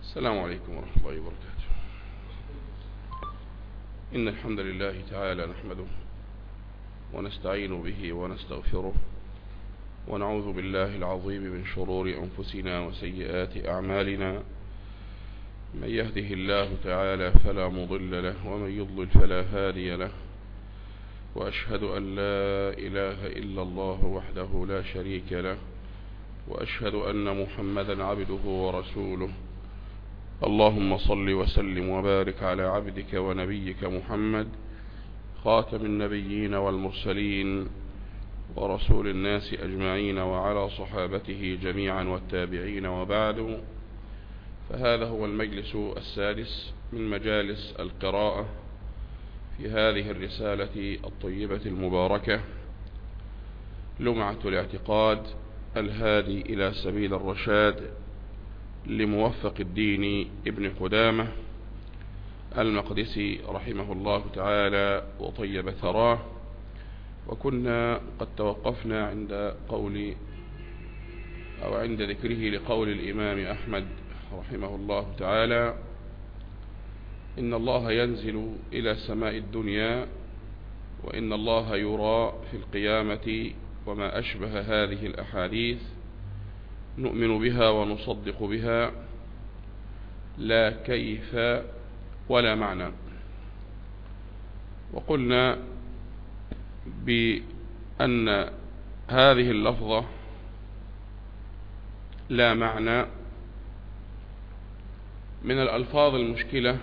السلام عليكم ورحمة الله وبركاته إن الحمد لله تعالى نحمده ونستعين به ونستغفره ونعوذ بالله العظيم من شرور أنفسنا وسيئات أعمالنا من يهده الله تعالى فلا مضل له ومن يضلل فلا هادي له وأشهد أن لا إله إلا الله وحده لا شريك له وأشهد أن محمدا عبده ورسوله اللهم صل وسلم وبارك على عبدك ونبيك محمد خاتم النبيين والمرسلين ورسول الناس أجمعين وعلى صحابته جميعا والتابعين وبعد فهذا هو المجلس السادس من مجالس القراءة في هذه الرسالة الطيبة المباركة لمعة الاعتقاد الهادي إلى سبيل الرشاد لموفق الدين ابن قدامة المقدسي رحمه الله تعالى وطيب ثراه وكنا قد توقفنا عند قول أو عند ذكره لقول الإمام أحمد رحمه الله تعالى إن الله ينزل إلى سماء الدنيا وإن الله يرى في القيامة وما أشبه هذه الأحاديث نؤمن بها ونصدق بها لا كيف ولا معنى وقلنا بأن هذه اللفظة لا معنى من الألفاظ المشكلة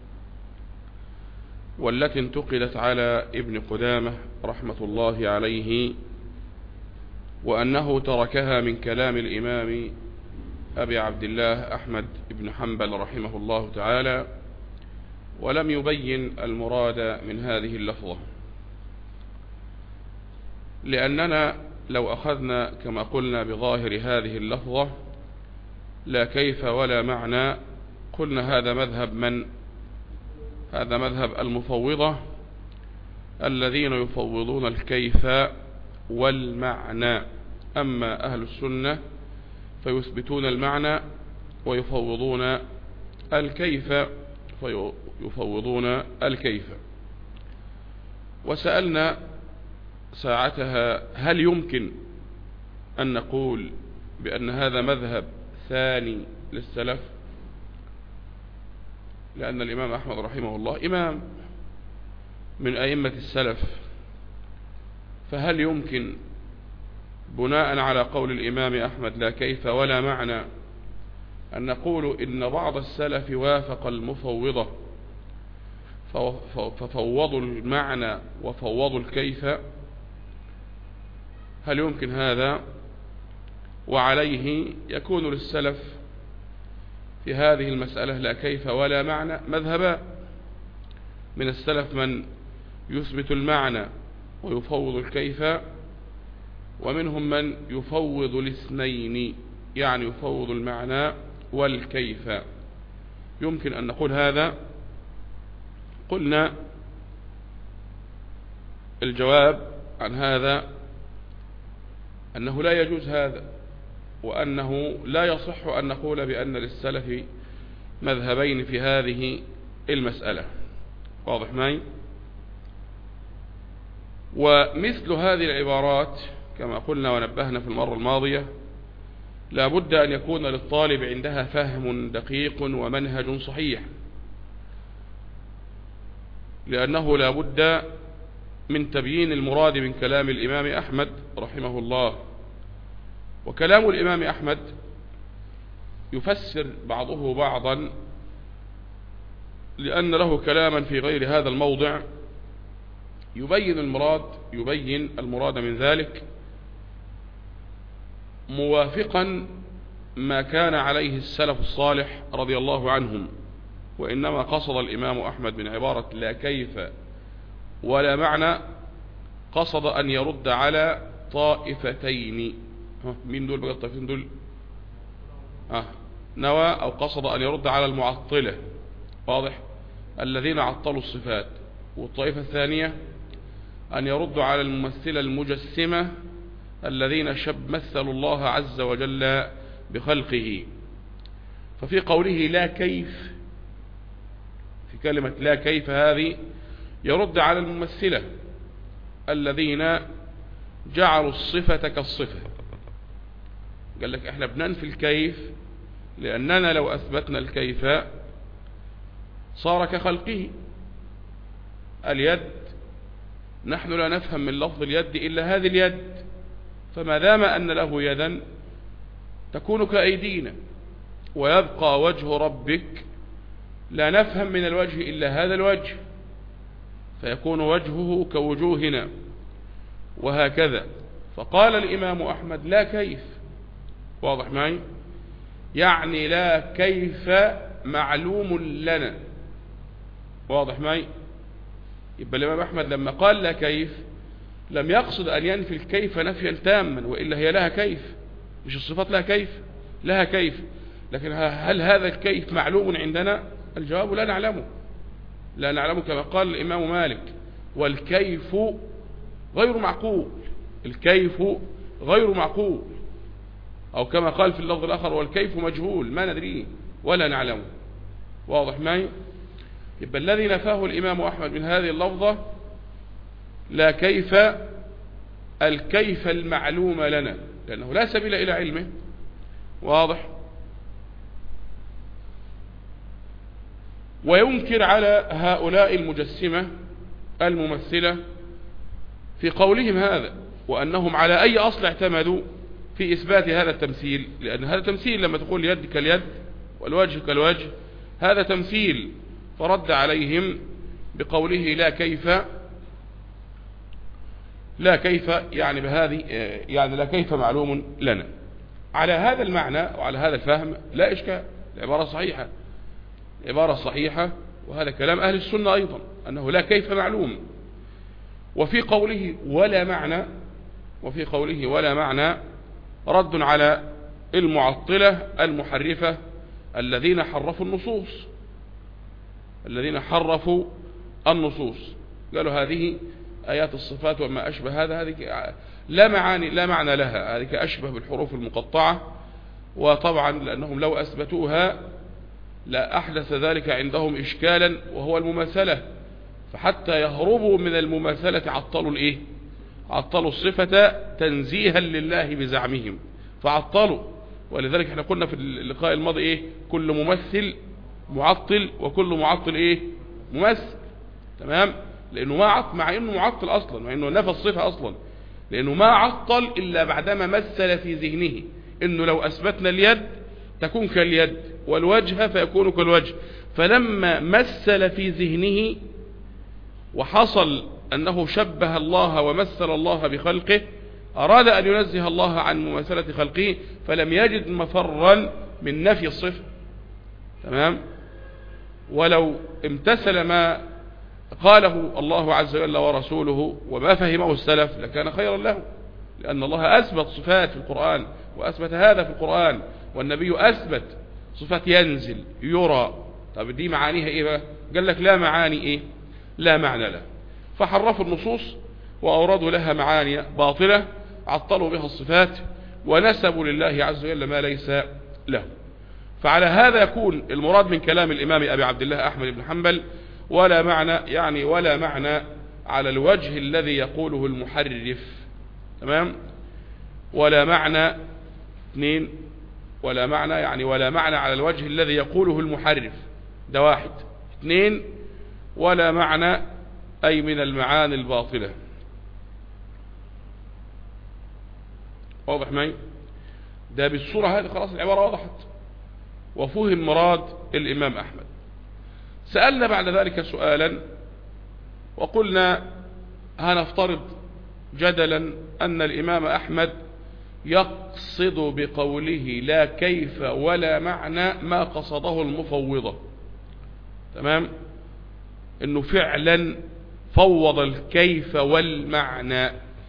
والتي انتقلت على ابن قدامة رحمة الله عليه وأنه تركها من كلام الإمام أبي عبد الله أحمد بن حنبل رحمه الله تعالى ولم يبين المراد من هذه اللفظة لأننا لو أخذنا كما قلنا بظاهر هذه اللفظة لا كيف ولا معنى قلنا هذا مذهب من هذا مذهب المفوضة الذين يفوضون الكيف والمعنى أما أهل السنة فيثبتون المعنى ويفوضون الكيف فيفوضون الكيف وسألنا ساعتها هل يمكن أن نقول بأن هذا مذهب ثاني للسلف لأن الإمام أحمد رحمه الله إمام من أئمة السلف فهل يمكن بناء على قول الإمام أحمد لا كيف ولا معنى أن نقول إن بعض السلف وافق المفوضة ففوضوا المعنى وفوضوا الكيف هل يمكن هذا وعليه يكون للسلف في هذه المسألة لا كيف ولا معنى مذهبا من السلف من يثبت المعنى ويفوض الكيف ومنهم من يفوض الاثنين يعني يفوض المعنى والكيف يمكن أن نقول هذا قلنا الجواب عن هذا أنه لا يجوز هذا وأنه لا يصح أن نقول بأن للسلف مذهبين في هذه المسألة واضح معي ومثل هذه العبارات كما قلنا ونبهنا في المرة الماضية لا بد أن يكون للطالب عندها فهم دقيق ومنهج صحيح لأنه لا بد من تبيين المراد من كلام الإمام أحمد رحمه الله وكلام الإمام أحمد يفسر بعضه بعضا لأن له كلاما في غير هذا الموضع يبين المراد يبين المراد من ذلك موافقا ما كان عليه السلف الصالح رضي الله عنهم وإنما قصد الإمام أحمد من عبارة لا كيف ولا معنى قصد أن يرد على طائفتين مين دول بقى الطائفتين دول آه. نوى أو قصد أن يرد على المعطلة واضح الذين عطلوا الصفات والطائفة الثانية أن يردوا على الممثلة المجسمة الذين شب مثلوا الله عز وجل بخلقه ففي قوله لا كيف في كلمة لا كيف هذه يرد على الممثلة الذين جعلوا الصفة كالصفة قال لك احنا بننفي الكيف لأننا لو أثبتنا الكيف صار كخلقه اليد نحن لا نفهم من لفظ اليد إلا هذه اليد فما دام أن له يدا تكون كأيدينا ويبقى وجه ربك لا نفهم من الوجه إلا هذا الوجه فيكون وجهه كوجوهنا وهكذا فقال الإمام أحمد لا كيف واضح معي يعني لا كيف معلوم لنا واضح معي يبقى الإمام أحمد لما قال لا كيف لم يقصد أن ينفي الكيف نفيا تاما وإلا هي لها كيف مش الصفات لها كيف لها كيف لكن هل هذا الكيف معلوم عندنا الجواب لا نعلمه لا نعلمه كما قال الإمام مالك والكيف غير معقول الكيف غير معقول أو كما قال في اللفظ الآخر والكيف مجهول ما ندريه ولا نعلمه واضح معي يبقى الذي نفاه الإمام أحمد من هذه اللفظة لا كيف الكيف المعلوم لنا لأنه لا سبيل إلى علمه واضح وينكر على هؤلاء المجسمة الممثلة في قولهم هذا وأنهم على أي أصل اعتمدوا في إثبات هذا التمثيل لأن هذا تمثيل لما تقول يد كاليد والوجه كالوجه هذا تمثيل فرد عليهم بقوله لا كيف لا كيف يعني بهذه يعني لا كيف معلوم لنا على هذا المعنى وعلى هذا الفهم لا إشكال العبارة صحيحة العبارة صحيحة وهذا كلام أهل السنة أيضا أنه لا كيف معلوم وفي قوله ولا معنى وفي قوله ولا معنى رد على المعطلة المحرفة الذين حرفوا النصوص الذين حرفوا النصوص قالوا هذه آيات الصفات وما أشبه هذا هذه لا معاني لا معنى لها هذه أشبه بالحروف المقطعة وطبعا لأنهم لو أثبتوها لا أحدث ذلك عندهم إشكالا وهو المماثلة فحتى يهربوا من المماثلة عطلوا الإيه عطلوا الصفة تنزيها لله بزعمهم فعطلوا ولذلك احنا قلنا في اللقاء الماضي ايه كل ممثل معطل وكل معطل ايه ممثل تمام لانه ما عطل مع انه معطل اصلا مع انه نفى الصفة اصلا لانه ما عطل الا بعدما مثل في ذهنه انه لو اثبتنا اليد تكون كاليد والوجه فيكون كالوجه فلما مثل في ذهنه وحصل أنه شبه الله ومثل الله بخلقه أراد أن ينزه الله عن مماثلة خلقه فلم يجد مفرا من نفي الصفة تمام ولو امتثل ما قاله الله عز وجل ورسوله وما فهمه السلف لكان خيرا له لأن الله أثبت صفات في القرآن وأثبت هذا في القرآن والنبي أثبت صفات ينزل يرى طب دي معانيها إيه بقى قال لك لا معاني إيه لا معنى له فحرفوا النصوص وأوردوا لها معاني باطلة عطلوا بها الصفات ونسبوا لله عز وجل ما ليس له فعلى هذا يكون المراد من كلام الإمام أبي عبد الله أحمد بن حنبل ولا معنى يعني ولا معنى على الوجه الذي يقوله المحرف تمام ولا معنى اثنين ولا معنى يعني ولا معنى على الوجه الذي يقوله المحرف ده واحد اثنين ولا معنى أي من المعاني الباطلة واضح معي ده بالصورة هذه خلاص العبارة وضحت وفهم مراد الإمام أحمد سألنا بعد ذلك سؤالا وقلنا هنفترض جدلا أن الإمام أحمد يقصد بقوله لا كيف ولا معنى ما قصده المفوضة تمام انه فعلا فوض الكيف والمعنى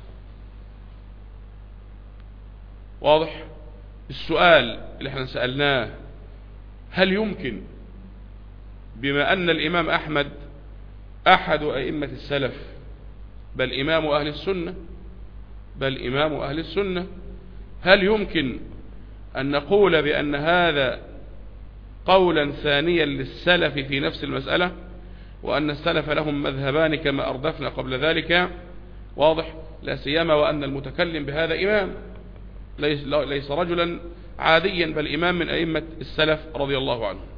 واضح السؤال اللي احنا سألناه هل يمكن بما أن الإمام أحمد أحد أئمة السلف بل إمام أهل السنة بل إمام أهل السنة هل يمكن أن نقول بأن هذا قولا ثانيا للسلف في نفس المسألة وأن السلف لهم مذهبان كما أردفنا قبل ذلك واضح لا سيما وأن المتكلم بهذا إمام ليس, ليس رجلا عاديا بل إمام من أئمة السلف رضي الله عنهم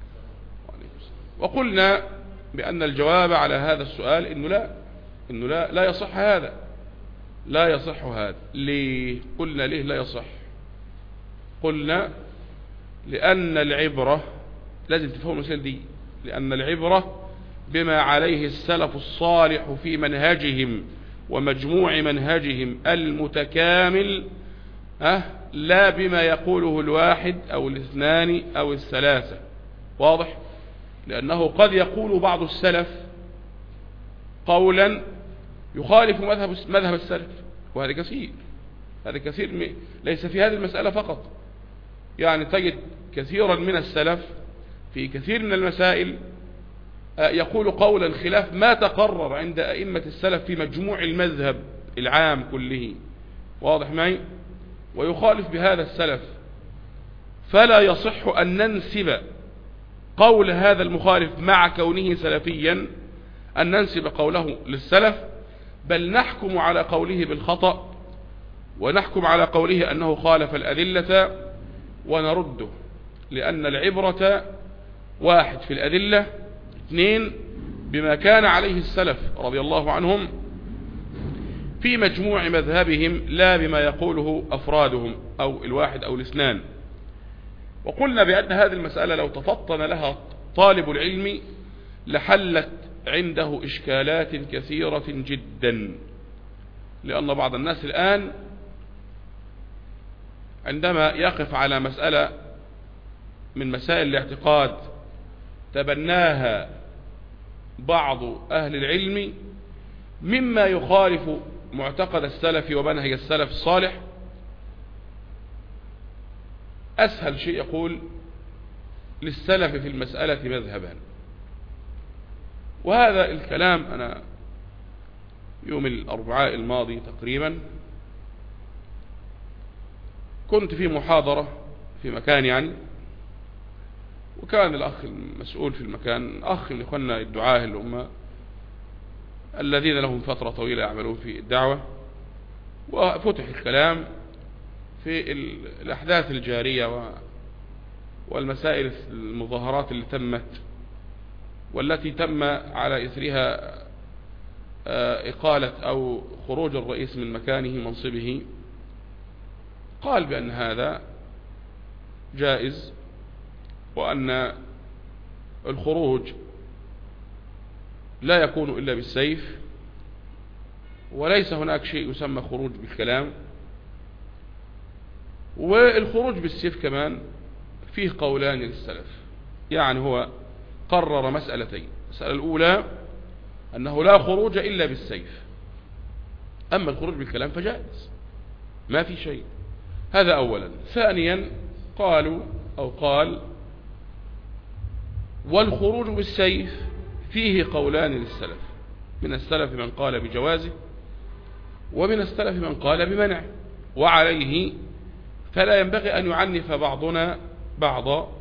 وقلنا بأن الجواب على هذا السؤال إنه لا إنه لا, لا يصح هذا لا يصح هذا ليه قلنا ليه لا يصح قلنا لأن العبرة لازم تفهم المسألة دي لأن العبرة بما عليه السلف الصالح في منهجهم ومجموع منهجهم المتكامل أه لا بما يقوله الواحد أو الاثنان أو الثلاثة واضح لأنه قد يقول بعض السلف قولا يخالف مذهب مذهب السلف وهذا كثير هذا كثير ليس في هذه المسألة فقط يعني تجد كثيرا من السلف في كثير من المسائل آه، يقول قولا خلاف ما تقرر عند أئمة السلف في مجموع المذهب العام كله واضح معي ويخالف بهذا السلف فلا يصح أن ننسب قول هذا المخالف مع كونه سلفيا أن ننسب قوله للسلف بل نحكم على قوله بالخطأ ونحكم على قوله أنه خالف الأدلة ونرده لأن العبرة واحد في الأدلة اثنين بما كان عليه السلف رضي الله عنهم في مجموع مذهبهم لا بما يقوله أفرادهم أو الواحد أو الاثنان وقلنا بأن هذه المسألة لو تفطن لها طالب العلم لحلت عنده إشكالات كثيرة جدا لأن بعض الناس الآن عندما يقف على مسألة من مسائل الاعتقاد تبناها بعض أهل العلم مما يخالف معتقد السلف ومنهج السلف الصالح أسهل شيء يقول للسلف في المسألة مذهبان وهذا الكلام أنا يوم الأربعاء الماضي تقريبا كنت في محاضرة في مكان يعني وكان الأخ المسؤول في المكان أخ من إخواننا الدعاة اللي هم الذين لهم فترة طويلة يعملون في الدعوة وفتح الكلام في الأحداث الجارية والمسائل المظاهرات اللي تمت والتي تم على إثرها آه، إقالة أو خروج الرئيس من مكانه منصبه قال بأن هذا جائز وأن الخروج لا يكون إلا بالسيف وليس هناك شيء يسمى خروج بالكلام والخروج بالسيف كمان فيه قولان للسلف يعني هو قرر مسألتين المسألة الأولى أنه لا خروج إلا بالسيف أما الخروج بالكلام فجائز ما في شيء هذا أولا ثانيا قالوا أو قال والخروج بالسيف فيه قولان للسلف من السلف من قال بجوازه ومن السلف من قال بمنعه وعليه فلا ينبغي أن يعنف بعضنا بعضا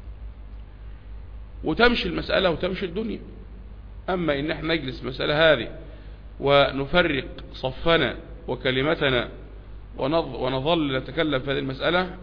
وتمشي المسألة وتمشي الدنيا أما إن احنا نجلس مسألة هذه ونفرق صفنا وكلمتنا ونظل نتكلم في هذه المسألة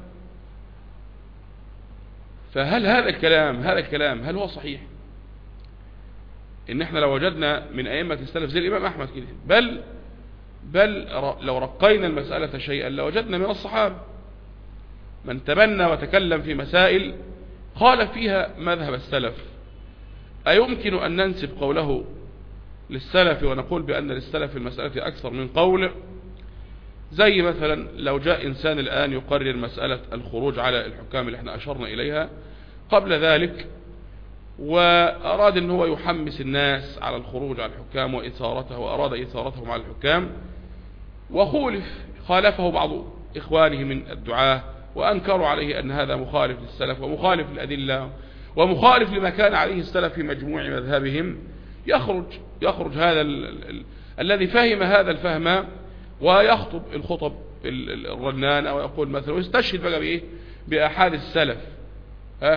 فهل هذا الكلام هذا الكلام هل هو صحيح ان احنا لو وجدنا من ائمة السلف زي الامام احمد كده بل بل لو رقينا المسألة شيئا لوجدنا من الصحابة من تبنى وتكلم في مسائل قال فيها مذهب السلف أيمكن أن ننسب قوله للسلف ونقول بأن للسلف في المسألة أكثر من قول زي مثلا لو جاء إنسان الآن يقرر مسألة الخروج على الحكام اللي احنا أشرنا إليها قبل ذلك وأراد أن هو يحمس الناس على الخروج على الحكام وإثارته وأراد إثارتهم على الحكام وخولف خالفه بعض إخوانه من الدعاة وأنكروا عليه أن هذا مخالف للسلف ومخالف للأدلة ومخالف لما كان عليه السلف في مجموع مذهبهم يخرج يخرج هذا ال ال الذي فهم هذا الفهم ويخطب الخطب الرنان أو يقول مثلا ويستشهد بقى بإيه بأحاد السلف ها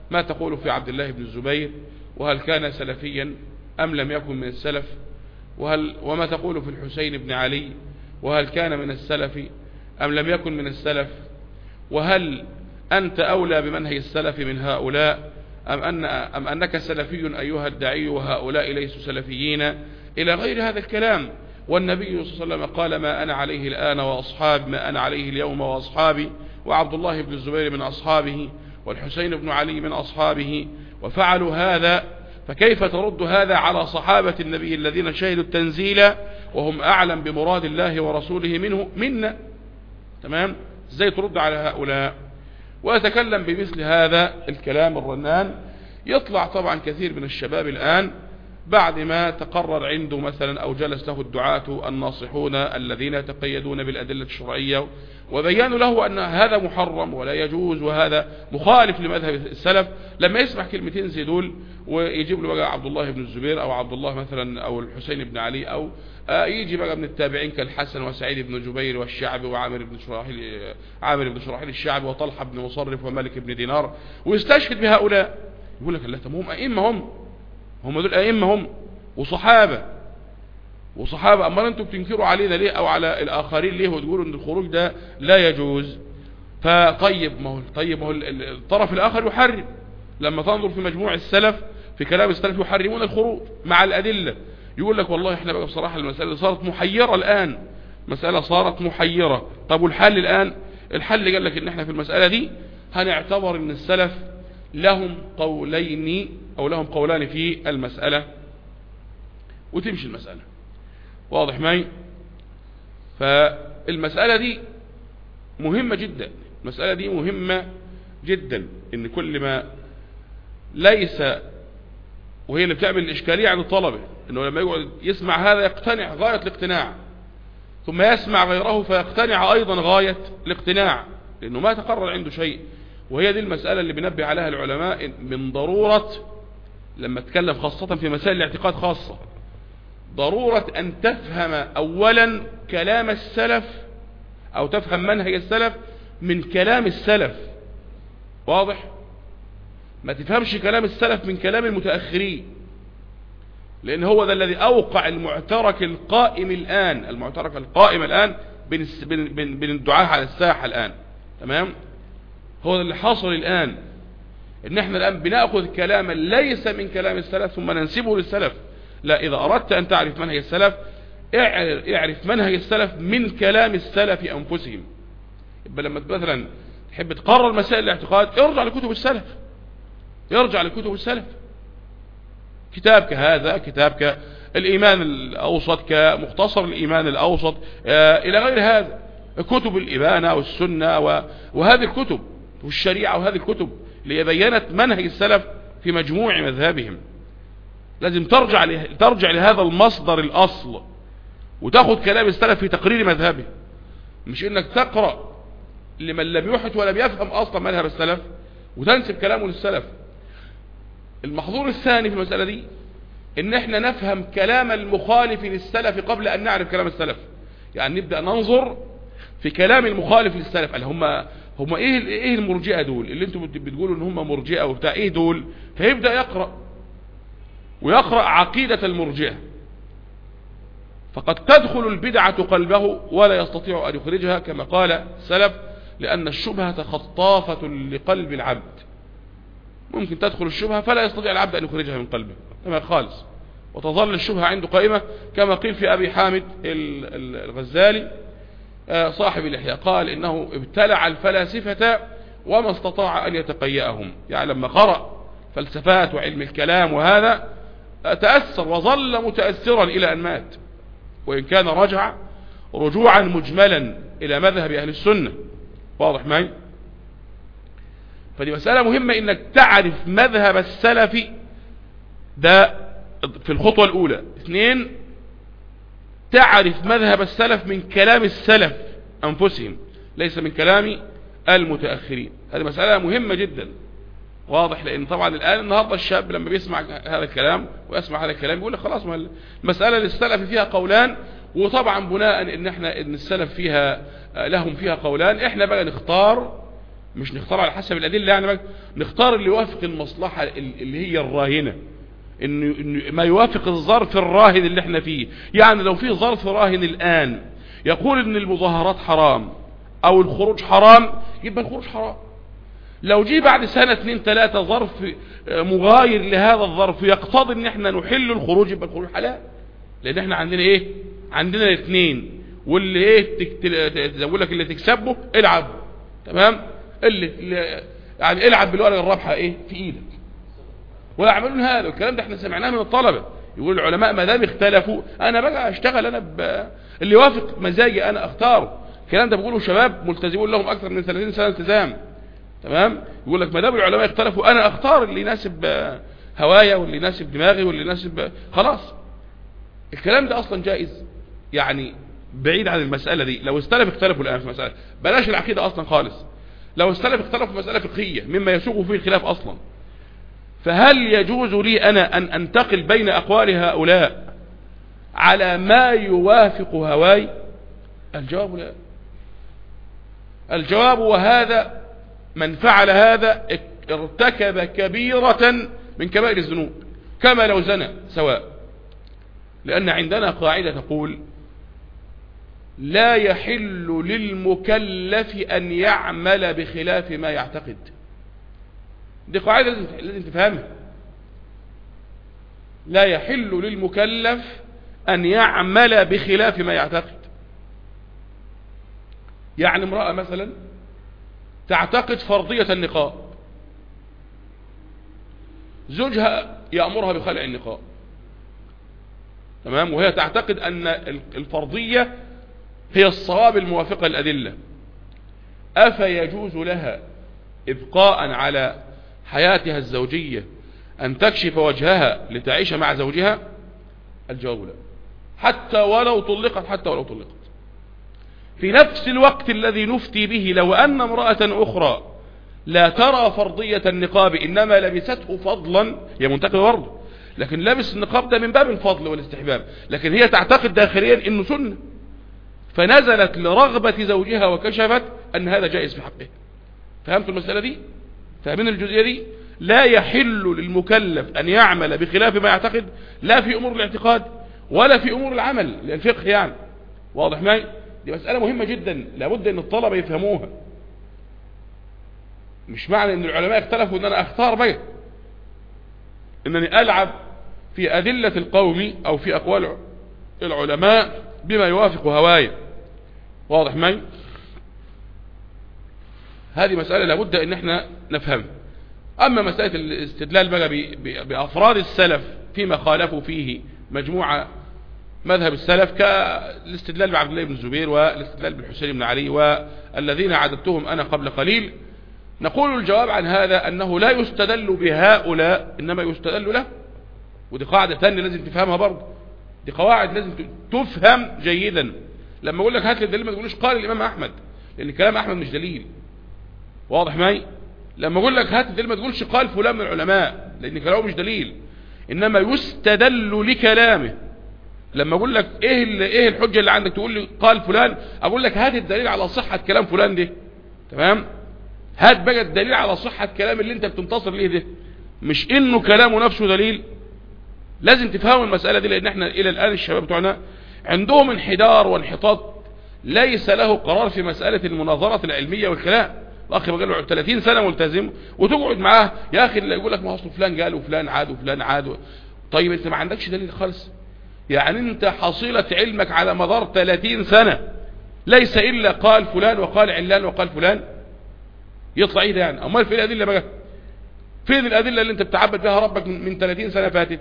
ما تقول في عبد الله بن الزبير وهل كان سلفيا أم لم يكن من السلف وهل وما تقول في الحسين بن علي وهل كان من السلف أم لم يكن من السلف وهل أنت أولى بمنهج السلف من هؤلاء أم, أن أم أنك سلفي أيها الداعي وهؤلاء ليسوا سلفيين إلى غير هذا الكلام والنبي صلى الله عليه وسلم قال ما أنا عليه الآن وأصحاب ما أنا عليه اليوم وأصحابي وعبد الله بن الزبير من أصحابه والحسين بن علي من أصحابه وفعلوا هذا فكيف ترد هذا على صحابة النبي الذين شهدوا التنزيل وهم أعلم بمراد الله ورسوله منه منا تمام ازاي ترد على هؤلاء وأتكلم بمثل هذا الكلام الرنان يطلع طبعا كثير من الشباب الآن بعد ما تقرر عنده مثلا أو جلس له الدعاة الناصحون الذين يتقيدون بالأدلة الشرعية وبيانوا له أن هذا محرم ولا يجوز وهذا مخالف لمذهب السلف لما يسمع كلمتين زي دول ويجيب له بقى عبد الله بن الزبير أو عبد الله مثلا أو الحسين بن علي أو يجي بقى من التابعين كالحسن وسعيد بن جبير والشعبي وعامر بن شراحيل عامر بن شراحيل الشعبي وطلحة بن مصرف ومالك بن دينار ويستشهد بهؤلاء يقول لك لا هم أئمة هم هم دول أئمة هم وصحابة وصحابة أما أنتم بتنكروا علينا ليه أو على الآخرين ليه وتقولوا أن الخروج ده لا يجوز فطيب ما هو طيب ما هو الطرف الآخر يحرم لما تنظر في مجموع السلف في كلام السلف يحرمون الخروج مع الأدلة يقول لك والله احنا بقى بصراحة المسألة صارت محيرة الآن مسألة صارت محيرة طب والحل الآن الحل قال لك ان احنا في المسألة دي هنعتبر ان السلف لهم قولين او لهم قولان في المسألة وتمشي المسألة واضح معي فالمسألة دي مهمة جدا المسألة دي مهمة جدا ان كل ما ليس وهي اللي بتعمل الاشكالية عند الطلبة انه لما يقعد يسمع هذا يقتنع غاية الاقتناع ثم يسمع غيره فيقتنع ايضا غاية الاقتناع لانه ما تقرر عنده شيء وهي دي المسألة اللي بنبه عليها العلماء من ضرورة لما اتكلم خاصة في مسائل الاعتقاد خاصة ضرورة ان تفهم اولا كلام السلف او تفهم منهج السلف من كلام السلف واضح ما تفهمش كلام السلف من كلام المتأخرين لان هو ده الذي اوقع المعترك القائم الان المعترك القائم الان بين بين بين الدعاة على الساحة الان تمام هو ده اللي حصل الان ان احنا الان بناخذ كلاما ليس من كلام السلف ثم ننسبه للسلف لا اذا اردت ان تعرف منهج السلف اعرف منهج السلف من كلام السلف انفسهم يبقى لما مثلا تحب تقرر مسائل الاعتقاد ارجع لكتب السلف ارجع لكتب السلف كتاب كهذا كتاب كالإيمان الأوسط كمختصر الإيمان الأوسط إلى غير هذا كتب الإبانة والسنة وهذه الكتب والشريعة وهذه الكتب اللي بينت منهج السلف في مجموع مذهبهم لازم ترجع ترجع لهذا المصدر الأصل وتاخذ كلام السلف في تقرير مذهبه مش انك تقرأ لمن لم يحت ولم يفهم اصلا مذهب السلف وتنسب كلامه للسلف المحظور الثاني في المسألة دي ان احنا نفهم كلام المخالف للسلف قبل ان نعرف كلام السلف يعني نبدأ ننظر في كلام المخالف للسلف قال هم هم ايه ايه المرجئه دول اللي انتم بتقولوا ان هم مرجئه وبتاع ايه دول فيبدا يقرا ويقرا عقيده المرجئه فقد تدخل البدعه قلبه ولا يستطيع ان يخرجها كما قال سلف لان الشبهه خطافه لقلب العبد ممكن تدخل الشبهة فلا يستطيع العبد أن يخرجها من قلبه كما خالص وتظل الشبهة عنده قائمة كما قيل في أبي حامد الغزالي صاحب الإحياء قال إنه ابتلع الفلاسفة وما استطاع أن يتقيأهم يعني لما قرأ فلسفات وعلم الكلام وهذا تأثر وظل متأثرا إلى أن مات وإن كان رجع رجوعا مجملا إلى مذهب أهل السنة واضح معي فدي مسألة مهمة انك تعرف مذهب السلف ده في الخطوة الاولى اثنين تعرف مذهب السلف من كلام السلف انفسهم ليس من كلام المتأخرين هذه مسألة مهمة جدا واضح لان طبعا الان النهاردة الشاب لما بيسمع هذا الكلام ويسمع هذا الكلام يقول لك خلاص ما المسألة للسلف فيها قولان وطبعا بناء ان احنا ان السلف فيها لهم فيها قولان احنا بقى نختار مش نختار على حسب الأدلة يعني نختار اللي يوافق المصلحة اللي هي الراهنة إنه إن ما يوافق الظرف الراهن اللي احنا فيه يعني لو في ظرف راهن الآن يقول ان المظاهرات حرام او الخروج حرام يبقى الخروج حرام لو جي بعد سنة اثنين ثلاثة ظرف مغاير لهذا الظرف يقتضي ان احنا نحل الخروج يبقى الخروج حلال لان احنا عندنا ايه عندنا الاثنين واللي ايه تقول لك اللي تكسبه العب تمام اللي, اللي يعني العب بالورقه الرابحه ايه في ايدك ويعملون هذا الكلام ده احنا سمعناه من الطلبه يقول العلماء ما دام اختلفوا انا بقى اشتغل انا ب... اللي يوافق مزاجي انا اختاره الكلام ده بيقوله شباب ملتزمون لهم اكثر من 30 سنه التزام تمام يقول لك ما دام العلماء اختلفوا انا اختار اللي يناسب هوايا واللي يناسب دماغي واللي يناسب خلاص الكلام ده اصلا جائز يعني بعيد عن المسألة دي لو استلف اختلفوا الآن في مسألة بلاش العقيدة أصلا خالص لو استلف اختلفوا في مسألة فقهية مما يسوق فيه الخلاف أصلا فهل يجوز لي أنا أن أنتقل بين أقوال هؤلاء على ما يوافق هواي الجواب لا الجواب وهذا من فعل هذا ارتكب كبيرة من كبائر الذنوب كما لو زنى سواء لأن عندنا قاعدة تقول لا يحل للمكلف أن يعمل بخلاف ما يعتقد دي قاعدة لازم تفهمها لا يحل للمكلف أن يعمل بخلاف ما يعتقد يعني امرأة مثلا تعتقد فرضية النقاب زوجها يأمرها بخلع النقاب تمام وهي تعتقد أن الفرضية هي الصواب الموافقة للأدلة أفيجوز لها إبقاء على حياتها الزوجية أن تكشف وجهها لتعيش مع زوجها الجواب لا حتى ولو طلقت حتى ولو طلقت في نفس الوقت الذي نفتي به لو أن امرأة أخرى لا ترى فرضية النقاب إنما لبسته فضلا هي منتقبة برضه لكن لبس النقاب ده من باب الفضل والاستحباب لكن هي تعتقد داخليا انه سنة فنزلت لرغبة زوجها وكشفت ان هذا جائز في حقه فهمتوا المسألة دي فاهمين الجزئية دي لا يحل للمكلف ان يعمل بخلاف ما يعتقد لا في امور الاعتقاد ولا في امور العمل الفقه يعني واضح معي دي مسألة مهمة جدا لابد ان الطلبة يفهموها مش معنى ان العلماء اختلفوا ان انا اختار بقى انني العب في ادلة القوم او في اقوال العلماء بما يوافق هوايا واضح معي هذه مسألة لابد ان احنا نفهمها اما مسألة الاستدلال بقى بافراد السلف فيما خالفوا فيه مجموعة مذهب السلف كالاستدلال بعبد الله بن الزبير والاستدلال بالحسين بن علي والذين عددتهم انا قبل قليل نقول الجواب عن هذا انه لا يستدل بهؤلاء انما يستدل له ودي قاعدة ثانية لازم تفهمها برضه دي قواعد لازم تفهم جيدا لما اقول لك هات لي الدليل ما تقولش قال الامام احمد لان كلام احمد مش دليل واضح معي لما اقول لك هات الدليل ما تقولش قال فلان من العلماء لان كلامه مش دليل انما يستدل لكلامه لما اقول لك ايه ايه الحجه اللي عندك تقول لي قال فلان اقول لك هات الدليل على صحه كلام فلان ده تمام هات بقى الدليل على صحه كلام اللي انت بتنتصر ليه ده مش انه كلامه نفسه دليل لازم تفهموا المسألة دي لان احنا الى الان الشباب بتوعنا عندهم انحدار وانحطاط ليس له قرار في مسألة المناظرة العلمية والكلام الاخ بقى له 30 سنة ملتزم وتقعد معاه يا اخي اللي يقول لك ما اصله فلان قال وفلان عاد وفلان عاد طيب انت ما عندكش دليل خالص يعني انت حصيلة علمك على مدار 30 سنة ليس الا قال فلان وقال علان وقال فلان يطلع ايه ده يعني امال فين الادله بقى فين الادله اللي انت بتعبد بها ربك من 30 سنة فاتت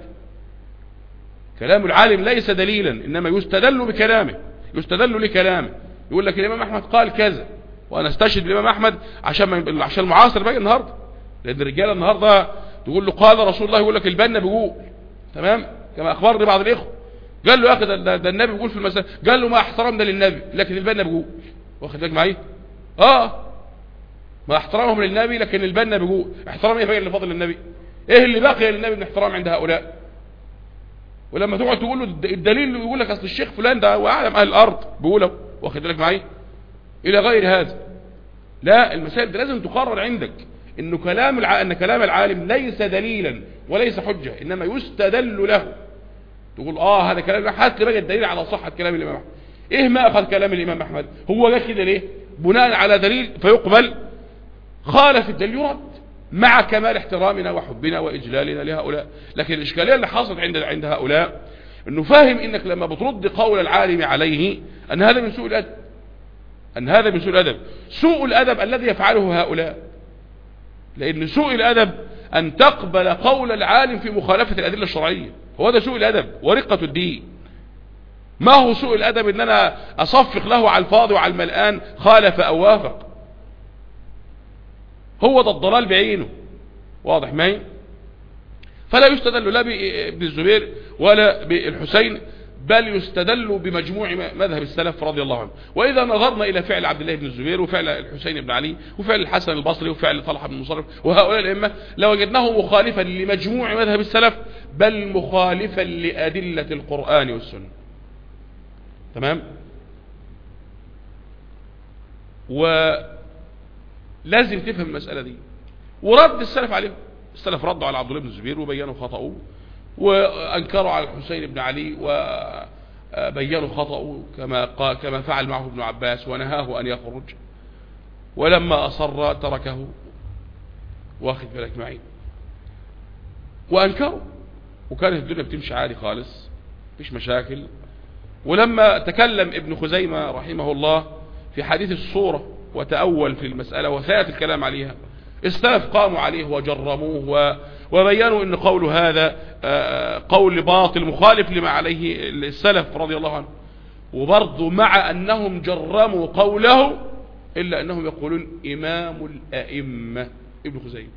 كلام العالم ليس دليلا انما يستدل بكلامه يستدل لكلامه يقول لك الامام احمد قال كذا وانا استشهد بالامام احمد عشان ما عشان المعاصر بقى النهارده لان الرجاله النهارده تقول له قال رسول الله يقول لك البنا بيقول تمام كما اخبرني بعض الاخوه قال له يا اخي ده, ده النبي بيقول في المساله قال له ما احترمنا للنبي لكن البنا بيقول واخد بالك معايا اه ما احترامهم للنبي لكن البنا بيقول احترام ايه بقى لفضل النبي ايه اللي بقي للنبي من احترام عند هؤلاء ولما تقعد تقول له الدليل يقول لك اصل الشيخ فلان ده هو اعلم اهل الارض بيقوله واخد بالك معايا الى غير هذا لا المسائل دي لازم تقرر عندك انه كلام الع... ان كلام العالم ليس دليلا وليس حجة انما يستدل له تقول اه هذا كلام هات لي بقى الدليل على صحة كلام الامام احمد ايه ما اخذ كلام الامام احمد هو جه كده ليه بناء على دليل فيقبل خالف الدليل يرد مع كمال احترامنا وحبنا واجلالنا لهؤلاء لكن الاشكاليه اللي حصلت عند عند هؤلاء انه فاهم انك لما بترد قول العالم عليه ان هذا من سوء الادب ان هذا من سوء الادب سوء الادب الذي يفعله هؤلاء لان سوء الادب ان تقبل قول العالم في مخالفة الادلة الشرعية هو ده سوء الادب ورقة الدين ما هو سوء الادب ان انا اصفق له على الفاضي وعلى الملآن خالف او وافق هو ده الضلال بعينه واضح معي فلا يستدل لا بابن الزبير ولا بالحسين بل يستدل بمجموع مذهب السلف رضي الله عنه وإذا نظرنا إلى فعل عبد الله بن الزبير وفعل الحسين بن علي وفعل الحسن البصري وفعل طلحة بن مصرف وهؤلاء الأئمة لوجدناه مخالفا لمجموع مذهب السلف بل مخالفا لأدلة القرآن والسنة تمام ولازم تفهم المسألة دي ورد السلف عليهم السلف ردوا على عبد الله بن الزبير وبينوا خطأوه وأنكروا على الحسين بن علي وبينوا خطأه كما, كما فعل معه ابن عباس ونهاه أن يخرج ولما أصر تركه واخد بالك معي وأنكروا وكانت الدنيا بتمشي عادي خالص مفيش مشاكل ولما تكلم ابن خزيمة رحمه الله في حديث الصورة وتأول في المسألة وسيأتي الكلام عليها السلف قاموا عليه وجرموه وبينوا ان قول هذا قول باطل مخالف لما عليه السلف رضي الله عنه وبرضه مع انهم جرموا قوله الا انهم يقولون امام الائمة ابن خزيمة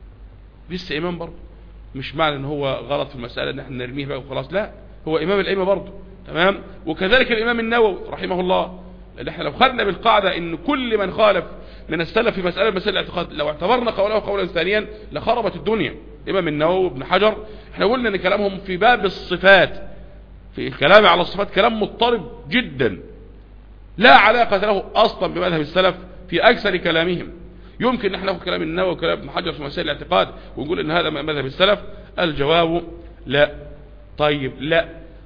لسه امام برضه مش معنى ان هو غلط في المسألة ان احنا نرميه بقى وخلاص لا هو امام الائمة برضه تمام وكذلك الامام النووي رحمه الله لان احنا لو خدنا بالقاعدة ان كل من خالف من السلف في مسألة مسألة الاعتقاد لو اعتبرنا قوله قولا ثانيا لخربت الدنيا امام النووي وابن حجر احنا قلنا ان كلامهم في باب الصفات في الكلام على الصفات كلام مضطرب جدا لا علاقة له اصلا بمذهب السلف في اكثر كلامهم يمكن ان احنا ناخد كلام النووي وكلام ابن حجر في مسائل الاعتقاد ونقول ان هذا مذهب السلف الجواب لا طيب لا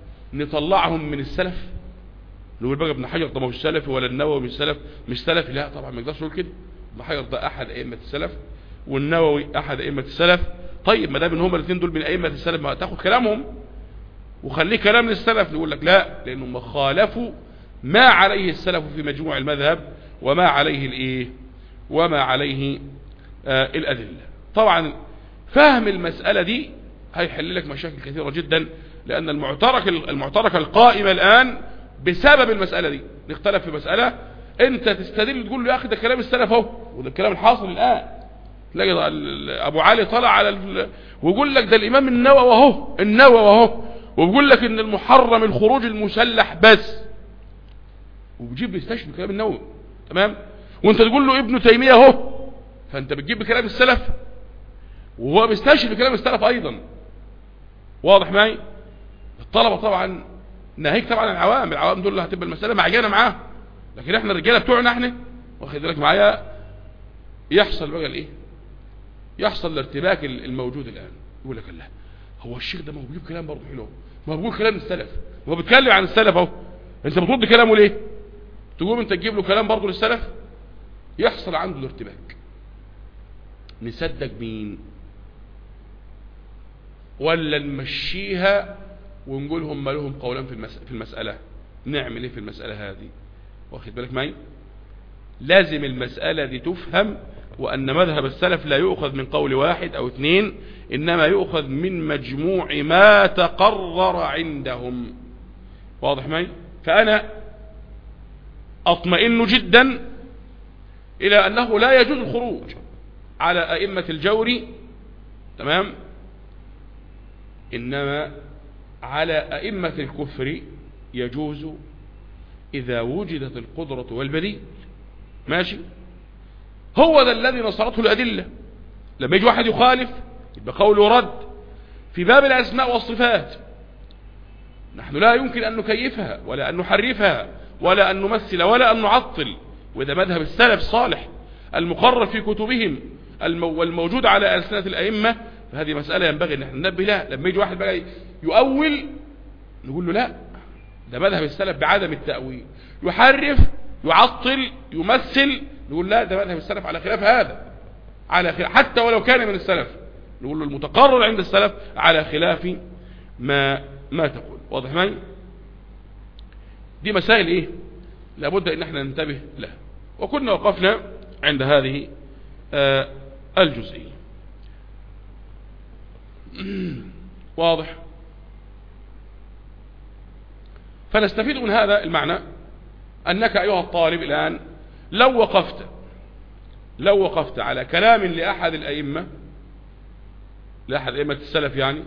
نطلعهم من السلف نقول بقى ابن حجر طب مش سلفي ولا النووي مش سلف مش سلفي لا طبعا ما يقدرش يقول كده ابن حجر ده احد ائمه السلف والنووي احد ائمه السلف طيب ما دام ان هما الاثنين دول من ائمه السلف ما تاخد كلامهم وخليه كلام للسلف نقول لك لا لانهم خالفوا ما عليه السلف في مجموع المذهب وما عليه الايه وما عليه آه الادله طبعا فهم المساله دي هيحل لك مشاكل كثيره جدا لان المعترك المعترك القائمه الان بسبب المسألة دي نختلف في مسألة انت تستدل تقول له يا اخي ده كلام السلف اهو وده الكلام الحاصل الان تلاقي ابو علي طلع على ال... ويقول لك ده الامام النووي اهو النووي اهو وبيقول لك ان المحرم الخروج المسلح بس وبيجيب بيستشفي كلام النووي تمام وانت تقول له ابن تيميه اهو فانت بتجيب بكلام السلف وهو بيستشفي كلام السلف ايضا واضح معي الطلبه طبعا ناهيك طبعا العوام العوام دول اللي هتبقى المسألة معجنة معاه لكن احنا الرجالة بتوعنا احنا واخد بالك معايا يحصل بقى الايه يحصل الارتباك الموجود الان يقول لك الله هو الشيخ ده ما هو بيجيب كلام برضه حلو ما هو بيقول كلام السلف ما هو بيتكلم عن السلف اهو انت بترد كلامه ليه تقوم انت تجيب له كلام برضه للسلف يحصل عنده الارتباك نصدق مين ولا نمشيها ونقول هم لهم قولان في في المسألة نعمل ايه في المسألة هذه واخد بالك معي لازم المسألة دي تفهم وأن مذهب السلف لا يؤخذ من قول واحد أو اثنين إنما يؤخذ من مجموع ما تقرر عندهم واضح معي فأنا أطمئن جدا إلى أنه لا يجوز الخروج على أئمة الجور تمام إنما على أئمة الكفر يجوز إذا وجدت القدرة والبديل ماشي هو ذا الذي نصرته الأدلة لما يجي واحد يخالف يبقى قوله رد في باب الأسماء والصفات نحن لا يمكن أن نكيفها ولا أن نحرفها ولا أن نمثل ولا أن نعطل وإذا مذهب السلف صالح المقرر في كتبهم والموجود على ألسنة الأئمة فهذه مسألة ينبغي أن احنا ننبه لها لما يجي واحد بقى يؤول نقول له لا ده مذهب السلف بعدم التأويل يحرف يعطل يمثل نقول لا ده مذهب السلف على خلاف هذا على خلاف حتى ولو كان من السلف نقول له المتقرر عند السلف على خلاف ما ما تقول واضح معي دي مسائل ايه لابد ان احنا ننتبه لها وكنا وقفنا عند هذه آه الجزئية واضح فنستفيد من هذا المعنى أنك أيها الطالب الآن لو وقفت لو وقفت على كلام لأحد الأئمة لأحد أئمة السلف يعني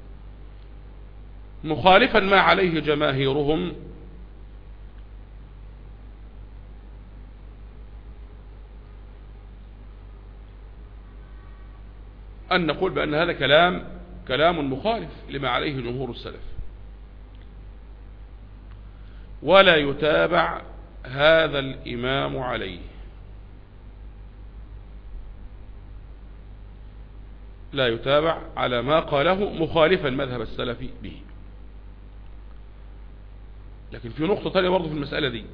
مخالفا ما عليه جماهيرهم أن نقول بأن هذا كلام كلام مخالف لما عليه جمهور السلف ولا يتابع هذا الإمام عليه لا يتابع على ما قاله مخالفا مذهب السلف به لكن في نقطة ثانية برضه في المسألة دي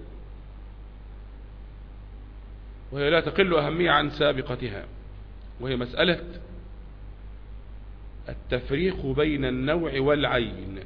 وهي لا تقل أهمية عن سابقتها وهي مسألة التفريق بين النوع والعين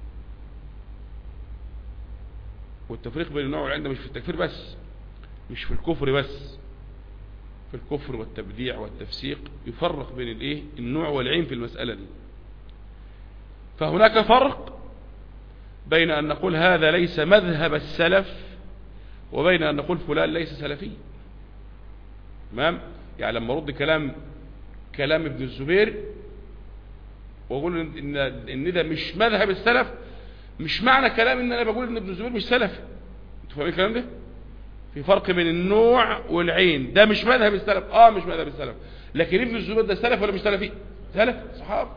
والتفريق بين النوع والعين ده مش في التكفير بس مش في الكفر بس في الكفر والتبديع والتفسيق يفرق بين الايه النوع والعين في المسألة دي فهناك فرق بين أن نقول هذا ليس مذهب السلف وبين أن نقول فلان ليس سلفي تمام يعني لما رد كلام كلام ابن الزبير واقول ان ان ده مش مذهب السلف مش معنى كلام ان انا بقول ان ابن الزبير مش سلفي انتوا فاهمين الكلام ده في فرق بين النوع والعين ده مش مذهب السلف اه مش مذهب السلف لكن ابن الزبير ده سلف ولا مش سلفي سلف صحابه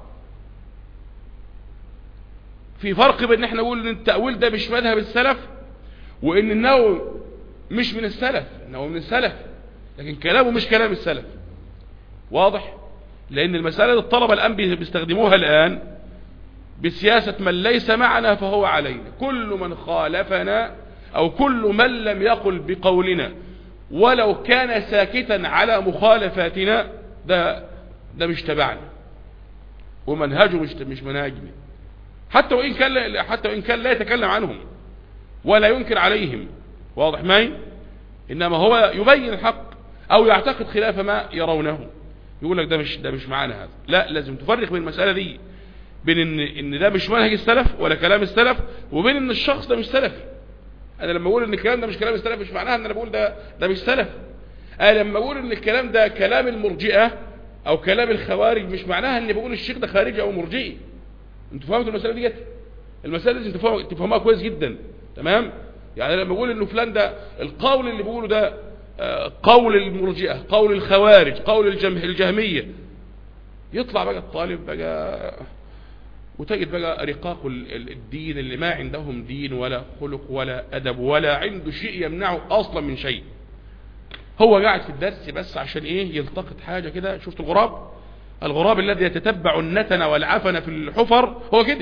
في فرق بين ان احنا نقول ان التأويل ده مش مذهب السلف وان النووي مش من السلف انه من السلف لكن كلامه مش كلام السلف واضح لأن المسألة الطلبة الآن بيستخدموها الآن بسياسة من ليس معنا فهو علينا كل من خالفنا أو كل من لم يقل بقولنا ولو كان ساكتا على مخالفاتنا ده ده مش تبعنا ومنهجه مش مش منهجنا حتى وإن كان حتى وإن كان لا يتكلم عنهم ولا ينكر عليهم واضح معي إنما هو يبين الحق أو يعتقد خلاف ما يرونه يقول لك ده مش ده مش معانا هذا لا لازم تفرق بين المسألة دي بين ان ان ده مش منهج السلف ولا كلام السلف وبين ان الشخص ده مش سلفي انا لما اقول ان الكلام ده مش كلام السلف مش معناها ان انا بقول ده ده مش سلف انا لما اقول ان الكلام ده كلام المرجئه او كلام الخوارج مش معناها ان بقول الشيخ ده خارجي او مرجئي انتوا فهمتوا المساله دي المساله دي تفهموها كويس جدا تمام يعني لما بقول انه فلان ده القول اللي بيقوله ده قول المرجئة قول الخوارج قول الجمه الجهمية يطلع بقى الطالب بقى وتجد بقى رقاق الدين اللي ما عندهم دين ولا خلق ولا أدب ولا عنده شيء يمنعه أصلا من شيء هو قاعد في الدرس بس عشان ايه يلتقط حاجة كده شفت الغراب الغراب الذي يتتبع النتن والعفن في الحفر هو كده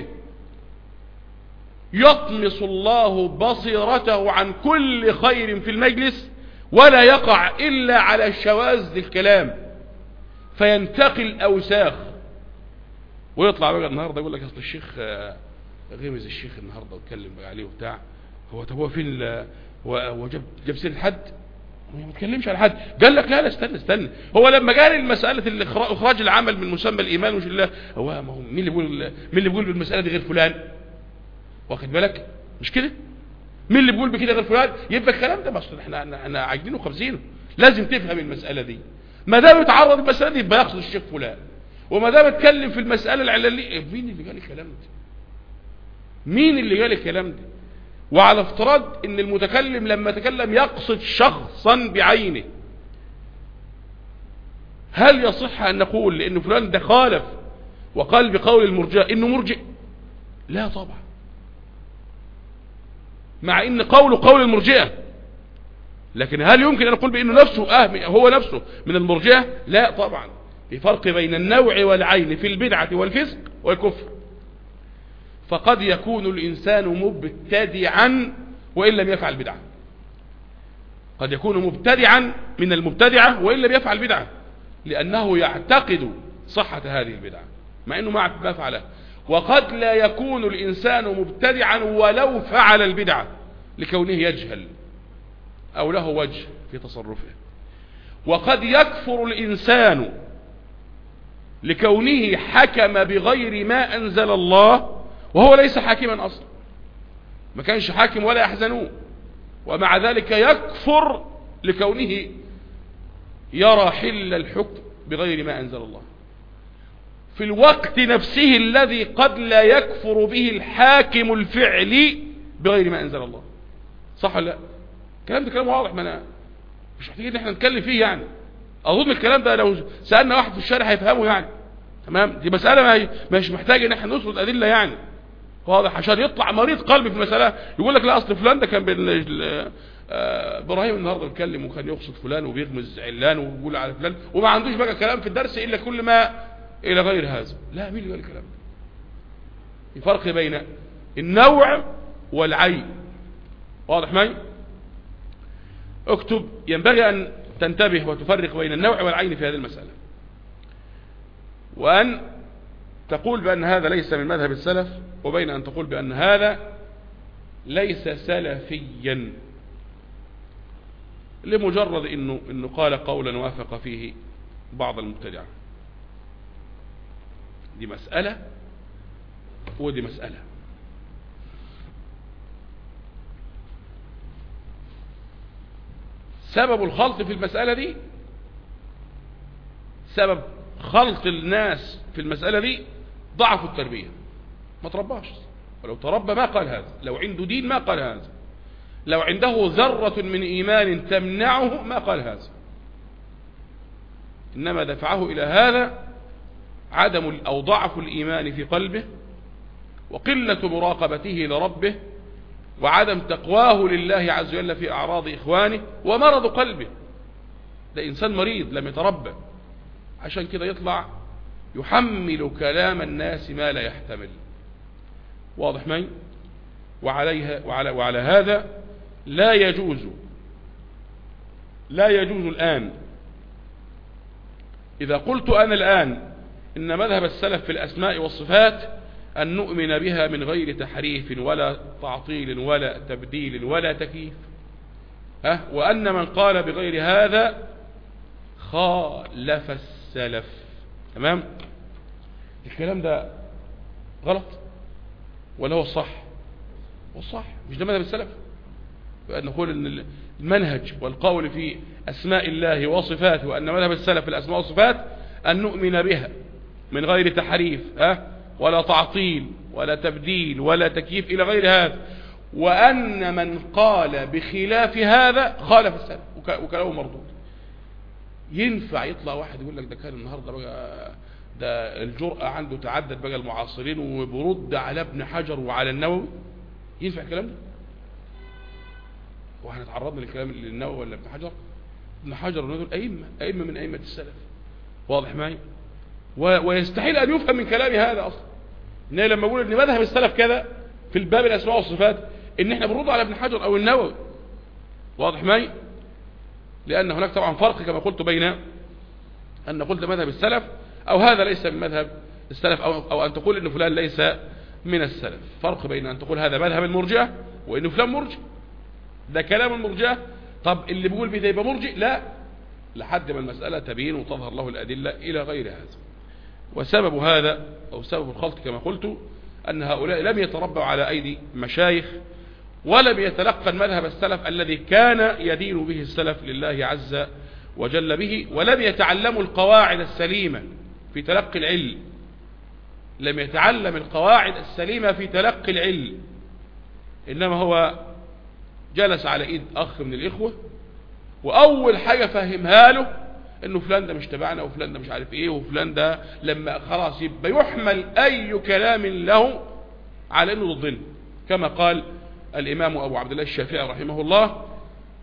يطمس الله بصيرته عن كل خير في المجلس ولا يقع إلا على شواذ الكلام فينتقل أوساخ ويطلع بقى النهاردة يقول لك أصل الشيخ غمز الشيخ النهاردة واتكلم بقى عليه وبتاع هو طب هو فين هو جاب جاب سيره حد هو ما اتكلمش على حد قال لك لا لا استنى استنى هو لما جال المسألة اخراج العمل من مسمى الايمان وش الله هو ما هو مين اللي بيقول مين اللي بيقول بالمسألة دي غير فلان واخد بالك مش كده مين اللي بيقول بكده غير فلان يبقى الكلام ده اصل احنا احنا عاجبينه وخابزينه لازم تفهم المساله دي ما دام اتعرض المساله دي يبقى يقصد الشيخ فلان وما دام اتكلم في المساله العلاليه مين اللي قال الكلام ده مين اللي قال الكلام ده وعلى افتراض ان المتكلم لما تكلم يقصد شخصا بعينه هل يصح ان نقول لان فلان ده خالف وقال بقول المرجئه انه مرجئ لا طبعا مع ان قوله قول المرجئة لكن هل يمكن أن نقول بأنه نفسه آه هو نفسه من المرجئة لا طبعا في فرق بين النوع والعين في البدعة والفسق والكفر فقد يكون الإنسان مبتدعا وإن لم يفعل بدعة قد يكون مبتدعا من المبتدعة وإن لم يفعل بدعة لأنه يعتقد صحة هذه البدعة مع أنه ما فعلها وقد لا يكون الإنسان مبتدعا ولو فعل البدعة لكونه يجهل أو له وجه في تصرفه وقد يكفر الإنسان لكونه حكم بغير ما أنزل الله وهو ليس حاكما أصلا ما كانش حاكم ولا يحزنون ومع ذلك يكفر لكونه يرى حل الحكم بغير ما أنزل الله في الوقت نفسه الذي قد لا يكفر به الحاكم الفعلي بغير ما أنزل الله صح ولا لا الكلام ده كلام واضح ما أنا مش محتاجين ان احنا نتكلم فيه يعني اظن الكلام ده لو سألنا واحد في الشارع هيفهمه يعني تمام دي مسألة ما مش محتاج ان احنا نسرد ادلة يعني واضح عشان يطلع مريض قلب في المسألة يقول لك لا اصل فلان ده كان بين آه، ابراهيم النهارده بيتكلم وكان يقصد فلان وبيغمز علان ويقول على فلان وما عندوش بقى كلام في الدرس الا كل ما الى غير هذا لا مين اللي قال الكلام ده في فرق بين النوع والعين واضح معي اكتب ينبغي ان تنتبه وتفرق بين النوع والعين في هذه المسألة وأن تقول بأن هذا ليس من مذهب السلف وبين أن تقول بأن هذا ليس سلفيا لمجرد إنه, إنه قال قولا وافق فيه بعض المبتدعة دي مسألة ودي مسألة سبب الخلط في المسألة دي سبب خلط الناس في المسألة دي ضعف التربية ما ترباش ولو تربى ما قال هذا لو عنده دين ما قال هذا لو عنده ذرة من إيمان تمنعه ما قال هذا إنما دفعه إلى هذا عدم أو ضعف الإيمان في قلبه وقلة مراقبته لربه وعدم تقواه لله عز وجل في أعراض إخوانه ومرض قلبه ده إنسان مريض لم يتربى عشان كده يطلع يحمل كلام الناس ما لا يحتمل واضح مين وعليها وعلى, وعلى هذا لا يجوز لا يجوز الآن إذا قلت أنا الآن إن مذهب السلف في الأسماء والصفات أن نؤمن بها من غير تحريف ولا تعطيل ولا تبديل ولا تكييف أه وأن من قال بغير هذا خالف السلف تمام الكلام ده غلط ولا هو الصح هو الصح مش ده مذهب السلف بأن نقول ان المنهج والقول في أسماء الله وصفاته وأن مذهب السلف في الأسماء والصفات أن نؤمن بها من غير تحريف أه ولا تعطيل ولا تبديل ولا تكييف إلى غير هذا وأن من قال بخلاف هذا خالف السلف وكلامه مردود ينفع يطلع واحد يقول لك ده كان النهاردة بقى ده الجرأة عنده تعدد بقى المعاصرين وبرد على ابن حجر وعلى النووي ينفع الكلام ده واحنا تعرضنا للكلام للنووي ولا ابن حجر ابن حجر ونقول أئمة أئمة من أئمة السلف واضح معي ويستحيل أن يفهم من كلامي هذا أصلا إن لما أقول إن مذهب السلف كذا في الباب الأسماء والصفات إن إحنا بنرد على ابن حجر أو النووي واضح معي لأن هناك طبعا فرق كما قلت بين أن قلت مذهب السلف أو هذا ليس من مذهب السلف أو, أو أن تقول إن فلان ليس من السلف فرق بين أن تقول هذا مذهب المرجئة وإن فلان مرجئ ده كلام المرجئة طب اللي بيقول بده يبقى مرجئ لا لحد ما المسألة تبين وتظهر له الأدلة إلى غير هذا وسبب هذا أو سبب الخلط كما قلت أن هؤلاء لم يتربوا على أيدي مشايخ ولم يتلقى المذهب السلف الذي كان يدين به السلف لله عز وجل به ولم يتعلموا القواعد السليمة في تلقي العلم لم يتعلم القواعد السليمة في تلقي العلم إنما هو جلس على إيد أخ من الإخوة وأول حاجة فهمها له إنه فلان ده مش تبعنا وفلان ده مش عارف إيه وفلان ده لما خلاص يبقى يحمل أي كلام له على إنه ضدنا كما قال الإمام أبو عبد الله الشافعي رحمه الله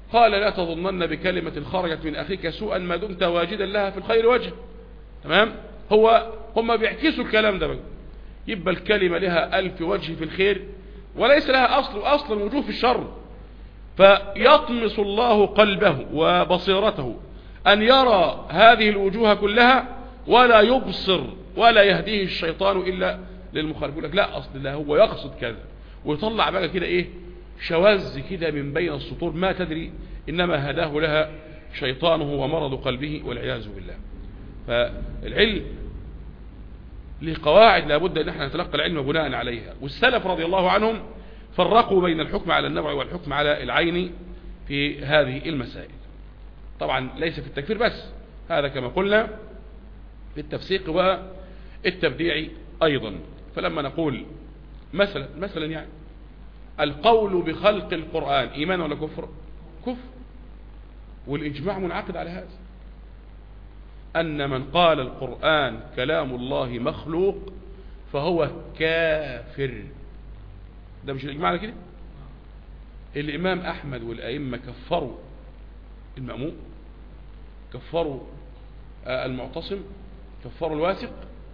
قال لا تظنن بكلمة خرجت من أخيك سوءا ما دمت واجدا لها في الخير وجه تمام هو هم بيعكسوا الكلام ده بقى يبقى الكلمة لها ألف وجه في الخير وليس لها أصل وأصل وجوه في الشر فيطمس الله قلبه وبصيرته أن يرى هذه الوجوه كلها ولا يبصر ولا يهديه الشيطان إلا للمخالف يقول لك لا أصل لا هو يقصد كذا ويطلع بقى كده إيه شواذ كده من بين السطور ما تدري إنما هداه لها شيطانه ومرض قلبه والعياذ بالله فالعلم له قواعد لابد ان احنا نتلقى العلم بناء عليها والسلف رضي الله عنهم فرقوا بين الحكم على النوع والحكم على العين في هذه المسائل طبعا ليس في التكفير بس هذا كما قلنا في التفسيق والتبديع ايضا فلما نقول مثلا مثلا يعني القول بخلق القرآن ايمان ولا كفر كفر والاجماع منعقد على هذا أن من قال القرآن كلام الله مخلوق فهو كافر ده مش الإجماع على كده الإمام أحمد والأئمة كفروا المأموم كفروا المعتصم كفروا الواثق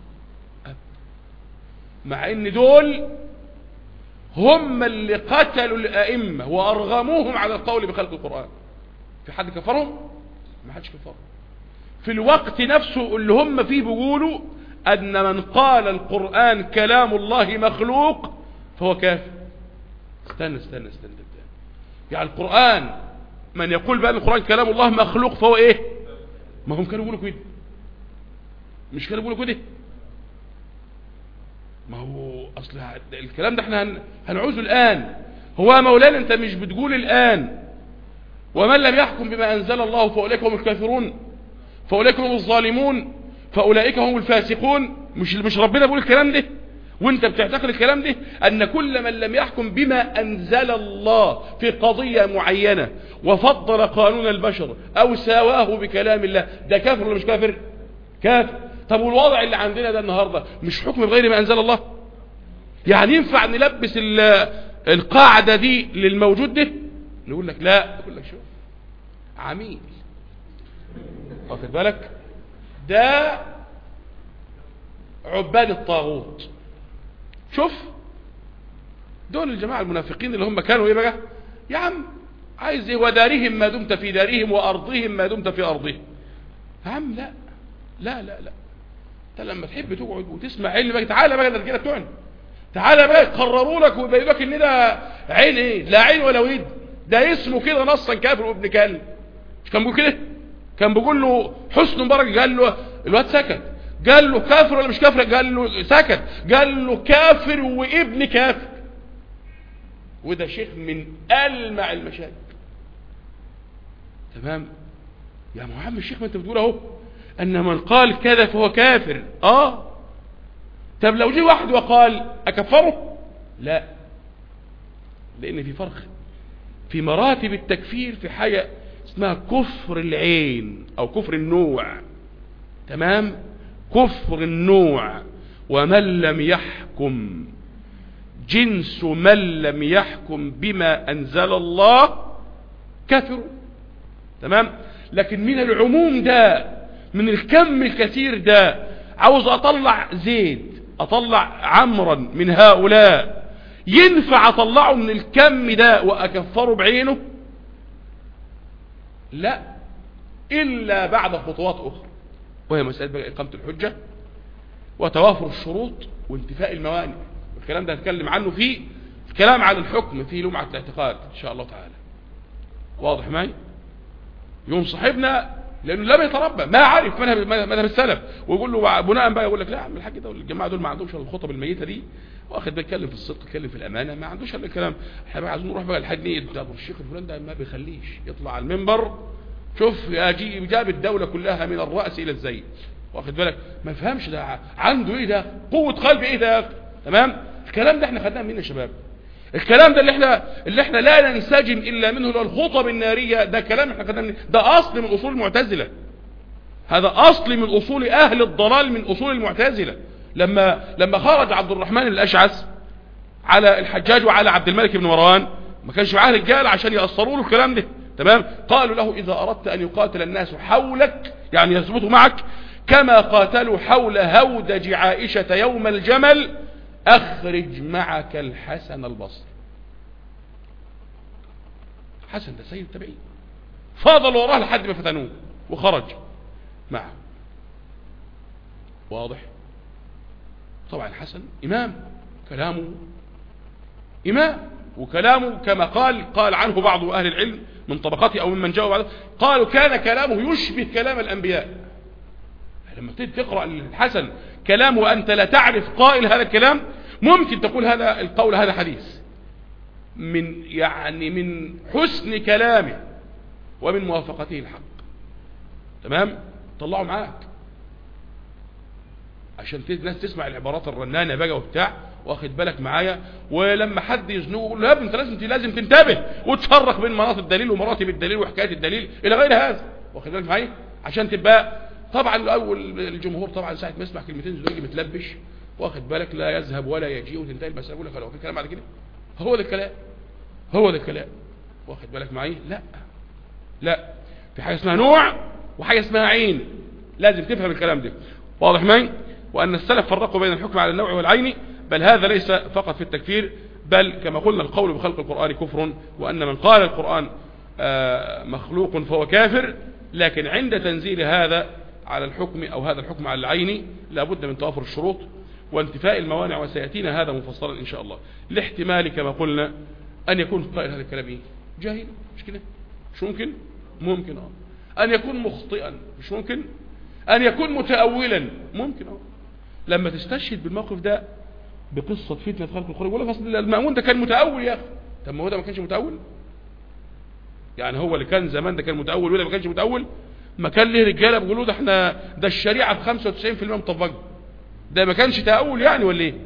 مع ان دول هم اللي قتلوا الأئمة وأرغموهم على القول بخلق القرآن في حد كفرهم ما حدش كفرهم في الوقت نفسه اللي هم فيه بيقولوا أن من قال القرآن كلام الله مخلوق فهو كافر استنى استنى استنى, استنى. يعني القرآن من يقول بأن القرآن كلام الله مخلوق فهو ايه ما هم كانوا يقولوا كده مش كانوا يقولوا كده ما هو اصل الكلام ده احنا هنعوزه الآن هو مولانا انت مش بتقول الآن ومن لم يحكم بما أنزل الله فأولئك هم الكافرون فأولئك هم الظالمون فأولئك هم الفاسقون مش مش ربنا بيقول الكلام ده وانت بتعتقد الكلام ده ان كل من لم يحكم بما انزل الله في قضية معينة وفضل قانون البشر او ساواه بكلام الله ده كافر ولا مش كافر كافر طب والوضع اللي عندنا ده النهاردة مش حكم بغير ما انزل الله يعني ينفع نلبس القاعدة دي للموجود ده نقول لك لا نقول لك شوف عميل واخد بالك ده عباد الطاغوت شوف دول الجماعة المنافقين اللي هم كانوا ايه بقى يا عم عايز ايه ودارهم ما دمت في دارهم وارضهم ما دمت في ارضهم يا عم لا لا لا لا انت لما تحب تقعد وتسمع علم بقى تعالى بقى الرجاله بتوعنا تعالى بقى يقرروا لك ويبينوا لك ان ده عين ايه لا عين ولا ود ده اسمه كده نصا كافر وابن كلب مش كان بيقول كده كان بيقول له حسن مبارك قال له الواد سكت قال له كافر ولا مش كافر قال له سكت قال له كافر وابن كافر وده شيخ من ألمع المشاكل تمام يا محمد الشيخ ما انت بتقول اهو ان من قال كذا فهو كافر اه طب لو جه واحد وقال اكفره لا لان في فرق في مراتب التكفير في حاجة اسمها كفر العين او كفر النوع تمام كفر النوع ومن لم يحكم جنس من لم يحكم بما انزل الله كفر تمام لكن من العموم ده من الكم الكثير ده عاوز اطلع زيد اطلع عمرا من هؤلاء ينفع اطلعه من الكم ده واكفره بعينه لا الا بعد خطوات اخرى وهي مسألة بقى اقامة الحجة وتوافر الشروط وانتفاء الموانع الكلام ده هنتكلم عنه في الكلام على الحكم في لمعة الاعتقاد ان شاء الله تعالى واضح معي يوم صاحبنا لانه لم يتربى ما عارف مذهب مذهب السلف ويقول له بناء بقى يقول لك لا يا عم الحاج ده الجماعه دول ما عندهمش الخطب الميته دي واخد بيتكلم في الصدق يتكلم في الامانه ما عندوش الا الكلام احنا بقى عايزين نروح بقى الحاج نيد ده الشيخ الفلان ده ما بيخليش يطلع على المنبر شوف يجي جاب الدوله كلها من الراس الى الزين واخد بالك ما فهمش ده عنده ايه ده قوه قلب ايه ده تمام الكلام ده احنا خدناه منين يا شباب الكلام ده اللي احنا اللي احنا لا ننسجم الا منه اللي الخطب الناريه ده كلام احنا خدناه ده اصل من اصول المعتزله هذا اصل من اصول اهل الضلال من اصول المعتزله لما لما خرج عبد الرحمن الاشعث على الحجاج وعلى عبد الملك بن مروان ما كانش معاه رجال عشان يأثروا له الكلام ده تمام قالوا له إذا أردت أن يقاتل الناس حولك يعني يثبتوا معك كما قاتلوا حول هودج عائشة يوم الجمل أخرج معك الحسن البصري حسن ده سيد التابعين فاضل وراه لحد ما فتنوه وخرج معه واضح طبعا حسن إمام كلامه إمام وكلامه كما قال قال عنه بعض أهل العلم من طبقته أو ممن جاءوا بعده قالوا كان كلامه يشبه كلام الأنبياء لما تبتدي تقرأ الحسن كلامه وأنت لا تعرف قائل هذا الكلام ممكن تقول هذا القول هذا حديث من يعني من حسن كلامه ومن موافقته الحق تمام طلعوا معاك عشان الناس تسمع العبارات الرنانه بقى وبتاع واخد بالك معايا ولما حد يزنوه يقول له يا ابني انت لازم لازم تنتبه وتفرق بين مناط الدليل ومراتب الدليل وحكايه الدليل الى غير هذا واخد بالك معايا عشان تبقى طبعا الاول الجمهور طبعا ساعه ما يسمع كلمتين زوجي متلبش واخد بالك لا يذهب ولا يجيء وتنتهي المساله يقول لك هو في كلام بعد كده هو ده الكلام هو ده الكلام واخد بالك معايا لا لا في حاجه اسمها نوع وحاجه اسمها عين لازم تفهم الكلام ده واضح معي وان السلف فرقوا بين الحكم على النوع والعين بل هذا ليس فقط في التكفير بل كما قلنا القول بخلق القرآن كفر وأن من قال القرآن آه، مخلوق فهو كافر لكن عند تنزيل هذا على الحكم أو هذا الحكم على العين لابد من توافر الشروط وانتفاء الموانع وسيأتينا هذا مفصلا إن شاء الله لاحتمال كما قلنا أن يكون قائل هذا الكلام إيه؟ جاهل مش كده مش ممكن ممكن اه أن يكون مخطئا مش ممكن أن يكون متأولا ممكن اه لما تستشهد بالموقف ده بقصة فتنة خلق القرآن يقول لك اصل المأمون ده كان متأول يا أخي طب ما هو ده ما كانش متأول يعني هو اللي كان زمان ده كان متأول ولا ما كانش متأول ما كان ليه رجاله بيقولوا ده احنا ده الشريعة ب 95% مطبقة ده ما كانش تأول يعني ولا ايه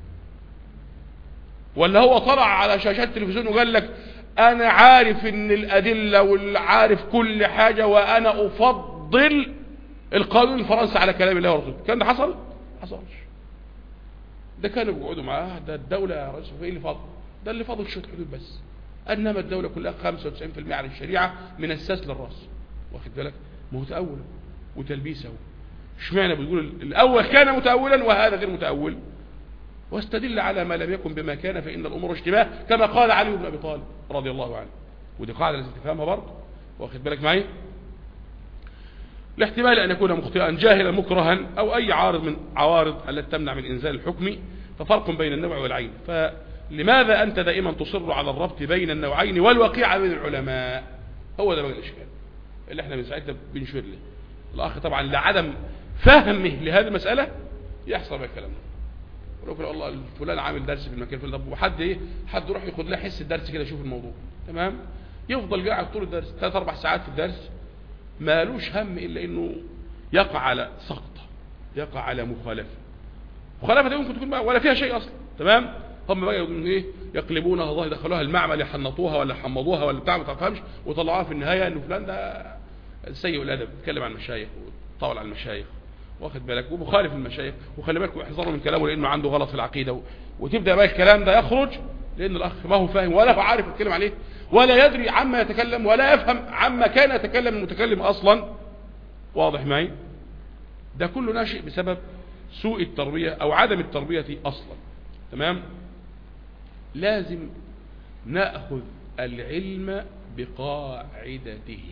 ولا هو طلع على شاشات التلفزيون وقال لك انا عارف ان الادلة والعارف كل حاجة وانا افضل القانون الفرنسي على كلام الله ورسوله كان ده حصل حصلش ده كانوا بيقعدوا معاه ده الدولة يا رجل ايه اللي فاضل ده اللي فاضل شوط حدود بس انما الدولة كلها 95% على الشريعة من الساس للراس واخد بالك متأولا وتلبيسه اشمعنى بيقول الاول كان متأولا وهذا غير متأول واستدل على ما لم يكن بما كان فإن الأمور اشتباه كما قال علي بن أبي طالب رضي الله عنه ودي قاعدة لازم تفهمها برضه واخد بالك معي الاحتمال أن يكون مخطئا جاهلا مكرها أو أي عارض من عوارض التي تمنع من إنزال الحكم ففرق بين النوع والعين فلماذا أنت دائما تصر على الربط بين النوعين والوقيعة بين العلماء هو ده بقى الإشكال اللي احنا من ساعتها بنشير له الأخ طبعا لعدم فهمه لهذه المسألة يحصل بقى الكلام ده يقول الله فلان عامل درس في المكان فلان طب وحد ايه حد يروح ياخد له حس الدرس كده يشوف الموضوع تمام يفضل قاعد طول الدرس ثلاث اربع ساعات في الدرس مالوش هم إلا أنه يقع على سقطة يقع على مخالفة مخالفة دي ممكن تكون ولا فيها شيء أصلا تمام هم بقى يقولون ايه يقلبونها الله يدخلوها المعمل يحنطوها ولا حمضوها ولا بتاع ما تفهمش وطلعوها في النهايه انه فلان ده سيء الادب بيتكلم عن المشايخ وطول على المشايخ واخد بالك ومخالف المشايخ وخلي بالكم احذروا من كلامه لانه عنده غلط في العقيده وتبدا بقى الكلام ده يخرج لان الاخ ما هو فاهم ولا هو عارف يتكلم عليه ولا يدري عما يتكلم ولا يفهم عما كان يتكلم المتكلم اصلا واضح معي ده كله ناشئ بسبب سوء التربية او عدم التربية اصلا تمام لازم نأخذ العلم بقاعدته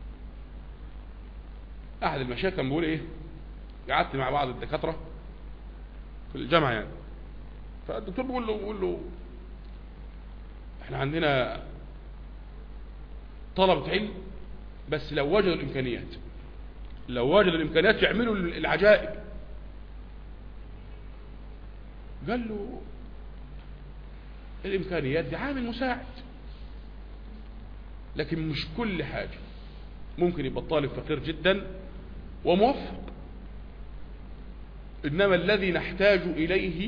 احد المشايخ كان بيقول ايه قعدت مع بعض الدكاترة في الجامعة يعني فالدكتور بيقول له بيقول له احنا عندنا طلبة علم بس لو وجدوا الامكانيات لو وجدوا الامكانيات يعملوا العجائب قال له الامكانيات دي عامل مساعد لكن مش كل حاجة ممكن يبقى الطالب فقير جدا وموفق إنما الذي نحتاج إليه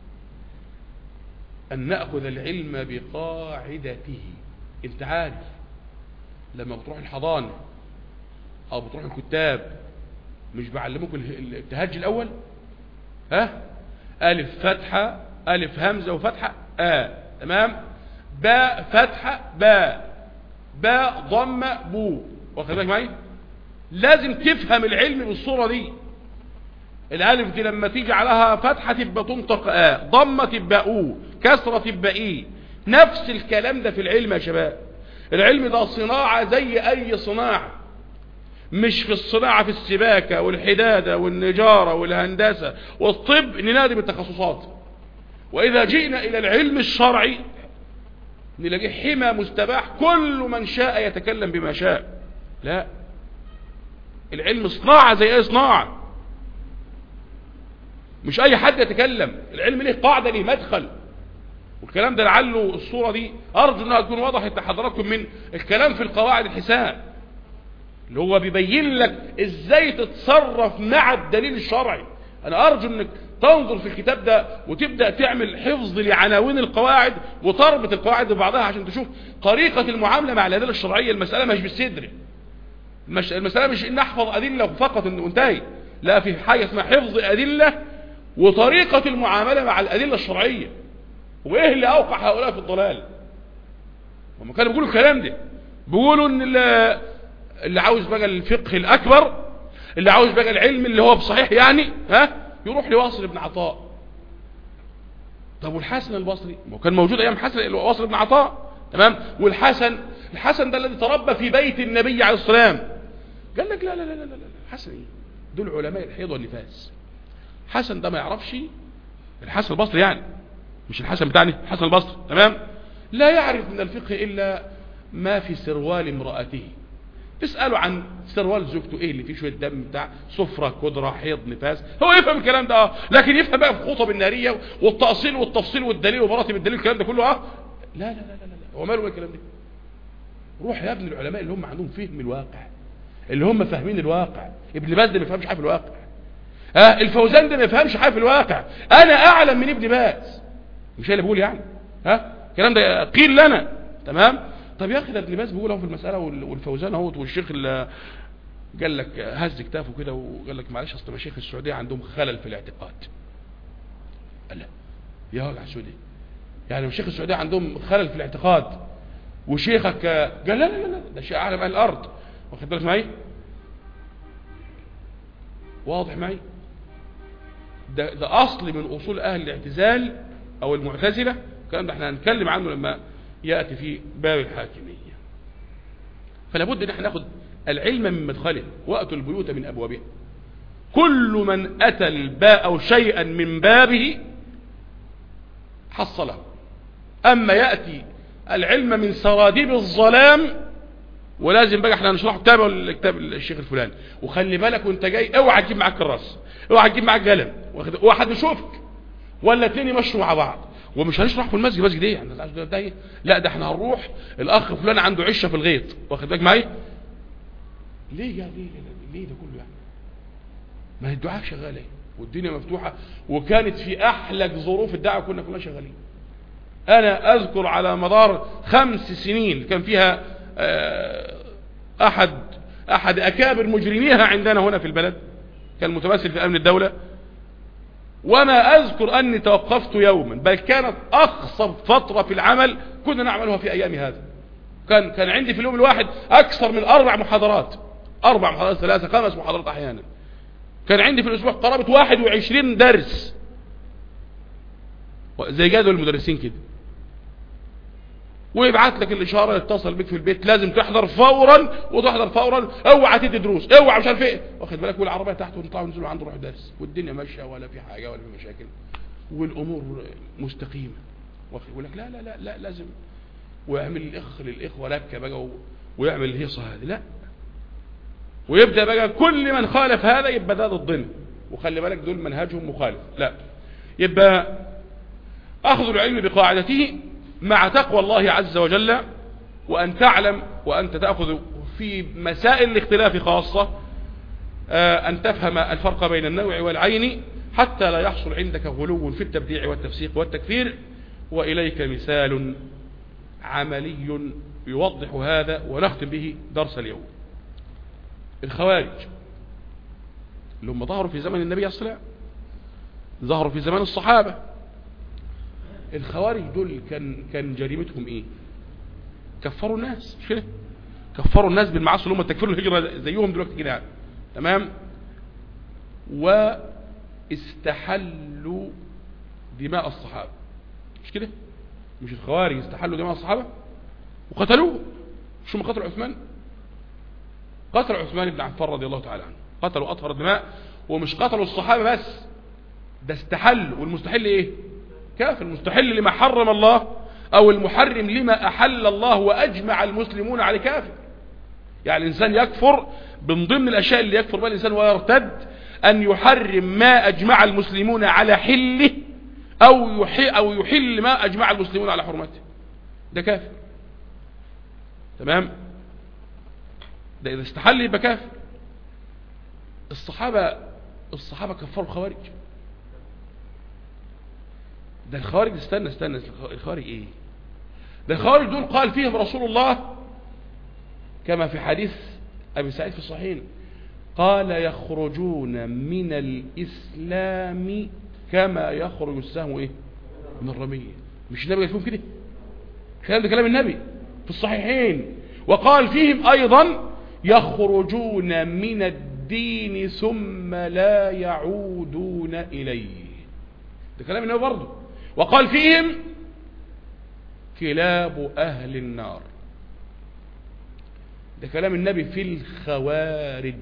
أن نأخذ العلم بقاعدته انت عارف لما بتروح الحضانة أو بتروح الكتاب مش بعلموك التهجي الأول ها ألف فتحة ألف همزة وفتحة آ تمام باء فتحة باء باء ضم بو واخد بالك معي لازم تفهم العلم بالصورة دي الالف دي لما تيجي عليها فتحة تبقى تنطق آ ضمة تبقى او كسرة تبقى اي نفس الكلام ده في العلم يا شباب العلم ده صناعة زي اي صناعة مش في الصناعة في السباكة والحدادة والنجارة والهندسة والطب ننادي بالتخصصات واذا جئنا الى العلم الشرعي نلاقيه حمى مستباح كل من شاء يتكلم بما شاء لا العلم صناعة زي اي صناعة مش اي حد يتكلم العلم ليه قاعدة ليه مدخل والكلام ده لعله الصورة دي ارجو انها تكون وضحت لحضراتكم من الكلام في القواعد الحساب اللي هو بيبين لك ازاي تتصرف مع الدليل الشرعي انا ارجو انك تنظر في الكتاب ده وتبدأ تعمل حفظ لعناوين القواعد وتربط القواعد ببعضها عشان تشوف طريقة المعاملة مع الأدلة الشرعية المسألة مش بالصدر مش المسألة مش ان احفظ أدلة فقط وانتهي لا في حاجة اسمها حفظ أدلة وطريقة المعاملة مع الأدلة الشرعية وإيه اللي أوقع هؤلاء في الضلال هم كانوا بيقولوا الكلام ده بيقولوا ان اللي, اللي عاوز بقى الفقه الأكبر اللي عاوز بقى العلم اللي هو بصحيح يعني ها يروح لواصل بن عطاء طب والحسن البصري ما كان موجود ايام حسن واصل بن عطاء تمام والحسن الحسن ده الذي تربى في بيت النبي عليه السلام قال لك لا لا لا لا لا الحسن ايه دول علماء الحيض والنفاس حسن ده ما يعرفش الحسن البصري يعني مش الحسن بتاعني الحسن البصري تمام لا يعرف من الفقه الا ما في سروال امرأته تسأله عن سروال زوجته ايه اللي فيه شوية دم بتاع صفرة قدرة حيض نفاس هو يفهم الكلام ده اه لكن يفهم بقى في الخطب النارية والتأصيل والتفصيل والدليل ومراتب الدليل الكلام ده كله اه لا لا لا لا لا هو ماله الكلام ده روح يا ابن العلماء اللي هم عندهم فهم الواقع اللي هم فاهمين الواقع ابن باز ده ما يفهمش حاجه في الواقع اه الفوزان ده ما يفهمش حاجه في الواقع انا اعلم من ابن باز مش اللي بقول يعني ها الكلام ده قيل لنا تمام طب يا اخي ده ابن باز بيقول اهو في المساله والفوزان اهوت والشيخ اللي قال لك هز كتافه كده وقال لك معلش اصل مشايخ السعوديه عندهم خلل في الاعتقاد قال لا يا وجع السعوديه يعني مشايخ السعوديه عندهم خلل في الاعتقاد وشيخك قال لا لا لا ده شيء اعلم اهل الارض واخد بالك معي واضح معي ده, ده اصل من اصول اهل الاعتزال او المعتزله الكلام ده احنا هنتكلم عنه لما يأتي في باب الحاكمية فلا بد ان احنا ناخد العلم من مدخله وأتوا البيوت من أبوابها كل من أتى الباء أو شيئا من بابه حصله أما يأتي العلم من سراديب الظلام ولازم بقى احنا نشرح كتاب ولا كتاب الشيخ الفلاني وخلي بالك وانت جاي اوعى تجيب معاك الراس اوعى تجيب معاك قلم واحد يشوفك ولا اتنين يمشوا مع بعض ومش هنشرح في المسجد مسجد ايه يعني ده ايه لا ده احنا هنروح الاخ فلان عنده عشه في الغيط واخد بالك معايا ليه يا ليه ليه, ليه ده كله يعني ما هي الدعاء شغاله ايه والدنيا مفتوحه وكانت في احلك ظروف الدعوه كنا كلنا شغالين انا اذكر على مدار خمس سنين كان فيها احد احد اكابر مجرميها عندنا هنا في البلد كان متمثل في امن الدوله وما أذكر أني توقفت يوما بل كانت أقصر فترة في العمل كنا نعملها في أيام هذا كان كان عندي في اليوم الواحد أكثر من أربع محاضرات أربع محاضرات ثلاثة خمس محاضرات أحيانا كان عندي في الأسبوع قرابة 21 درس زي جدول المدرسين كده ويبعت لك الاشاره يتصل بك في البيت لازم تحضر فورا وتحضر فورا اوعى تدي دروس اوعى مش عارف ايه واخد بالك والعربيه تحت ونطلع وننزل عنده روح درس والدنيا ماشيه ولا في حاجه ولا في مشاكل والامور مستقيمه يقول لك لا لا لا لا لازم ويعمل الاخ للاخوه لبكه بقى ويعمل الهيصه هذه لا ويبدا بقى كل من خالف هذا يبقى ده ضدنا وخلي بالك دول منهجهم مخالف لا يبقى اخذ العلم بقاعدته مع تقوى الله عز وجل وأن تعلم وأنت تأخذ في مسائل الاختلاف خاصة أن تفهم الفرق بين النوع والعين حتى لا يحصل عندك غلو في التبديع والتفسيق والتكفير وإليك مثال عملي يوضح هذا ونختم به درس اليوم الخوارج اللي هم ظهروا في زمن النبي صلى الله عليه وسلم ظهروا في زمان الصحابة الخوارج دول كان كان جريمتهم ايه كفروا الناس مش كده كفروا الناس بالمعاصي اللي هم تكفروا الهجرة زيهم دلوقتي كده يعني تمام واستحلوا دماء الصحابة مش كده مش الخوارج استحلوا دماء الصحابة وقتلوه شو ما قتلوا عثمان قتلوا عثمان بن عفان رضي الله تعالى عنه قتلوا أطهر الدماء ومش قتلوا الصحابة بس ده استحل والمستحل ايه كافر المستحل لما حرم الله او المحرم لما احل الله واجمع المسلمون على كافر يعني الانسان يكفر من ضمن الاشياء اللي يكفر بها الانسان ويرتد ان يحرم ما اجمع المسلمون على حله او يحل, أو يحل ما اجمع المسلمون على حرمته ده كافر تمام ده اذا استحل يبقى كافر الصحابة الصحابة كفروا الخوارج ده الخوارج استنى استنى الخوارج ايه ده الخوارج دول قال فيهم رسول الله كما في حديث ابي سعيد في الصحيحين قال يخرجون من الاسلام كما يخرج السهم ايه من الرمية مش النبي قال فيهم كده كلام ده كلام النبي في الصحيحين وقال فيهم ايضا يخرجون من الدين ثم لا يعودون اليه ده كلام النبي برضه وقال فيهم كلاب أهل النار ده كلام النبي في الخوارج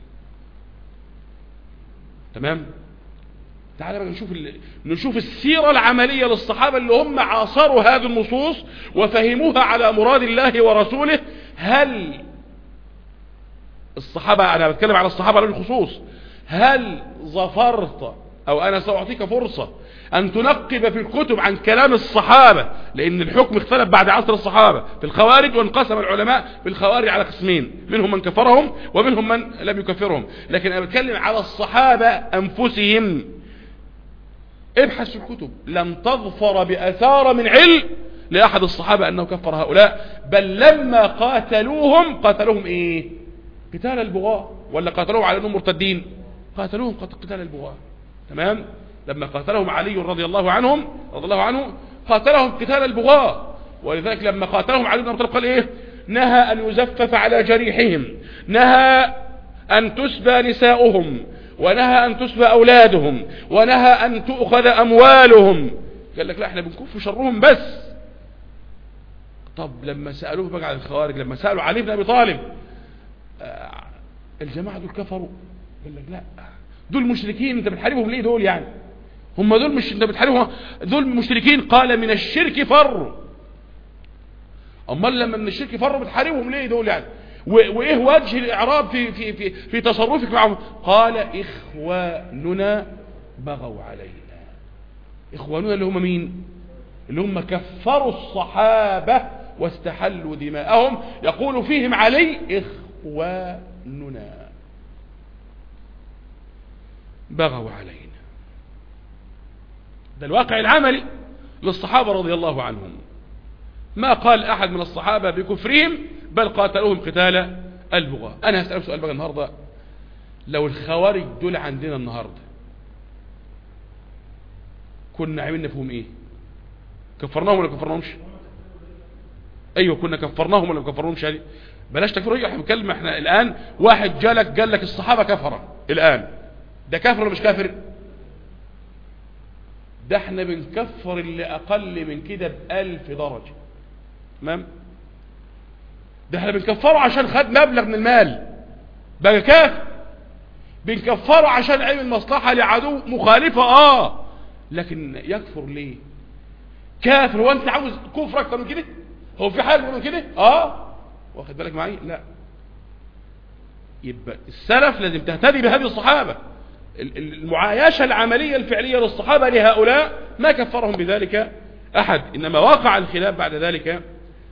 تمام تعال بقى نشوف ال... نشوف السيرة العملية للصحابة اللي هم عاصروا هذه النصوص وفهموها على مراد الله ورسوله هل الصحابة أنا بتكلم على الصحابة على الخصوص هل ظفرت أو أنا سأعطيك فرصة أن تنقب في الكتب عن كلام الصحابة لأن الحكم اختلف بعد عصر الصحابة في الخوارج وانقسم العلماء في الخوارج على قسمين منهم من كفرهم ومنهم من لم يكفرهم لكن أنا بتكلم على الصحابة أنفسهم ابحث في الكتب لم تظفر بأثار من علم لأحد الصحابة أنه كفر هؤلاء بل لما قاتلوهم قاتلوهم إيه قتال البغاء ولا قاتلوهم على أنهم مرتدين قاتلوهم قتال البغاء تمام لما قاتلهم علي رضي الله عنهم رضي الله عنه قاتلهم قتال البغاء ولذلك لما قاتلهم علي بن ابي طالب قال ايه نهى ان يزفف على جريحهم نهى ان تسبى نساؤهم ونهى ان تسبى اولادهم ونهى ان تؤخذ اموالهم قال لك لا احنا بنكف شرهم بس طب لما سألوه بقى عن الخوارج لما سألوا علي بن ابي طالب آه الجماعة دول كفروا قال لك لا دول مشركين انت بتحاربهم ليه دول يعني هم دول مش انت بتحاربهم دول مشركين قال من الشرك فروا امال لما من الشرك فروا بتحاربهم ليه دول يعني وايه وجه الاعراب في في في في تصرفك معهم قال اخواننا بغوا علينا اخواننا اللي هم مين اللي هم كفروا الصحابة واستحلوا دماءهم يقول فيهم علي اخواننا بغوا علينا ده الواقع العملي للصحابة رضي الله عنهم ما قال أحد من الصحابة بكفرهم بل قاتلوهم قتال البغاء أنا هسألك سؤال بقى النهاردة لو الخوارج دول عندنا النهاردة كنا عملنا فيهم ايه كفرناهم ولا كفرناهمش ايوه كنا كفرناهم ولا كفرناهمش هذه بلاش تكفير احنا بنتكلم احنا الان واحد جالك قال لك الصحابه كفره الان ده كافر ولا مش كافر ده احنا بنكفر اللي اقل من كده بألف درجة تمام ده احنا بنكفره عشان خد مبلغ من المال بقى كافر بنكفره عشان عمل مصلحة لعدو مخالفة اه لكن يكفر ليه كافر وانت عاوز كفر اكتر من كده هو في حاجة من كده اه واخد بالك معي لا يبقى السلف لازم تهتدي بهذه الصحابة المعايشة العملية الفعلية للصحابة لهؤلاء ما كفرهم بذلك أحد إنما وقع الخلاف بعد ذلك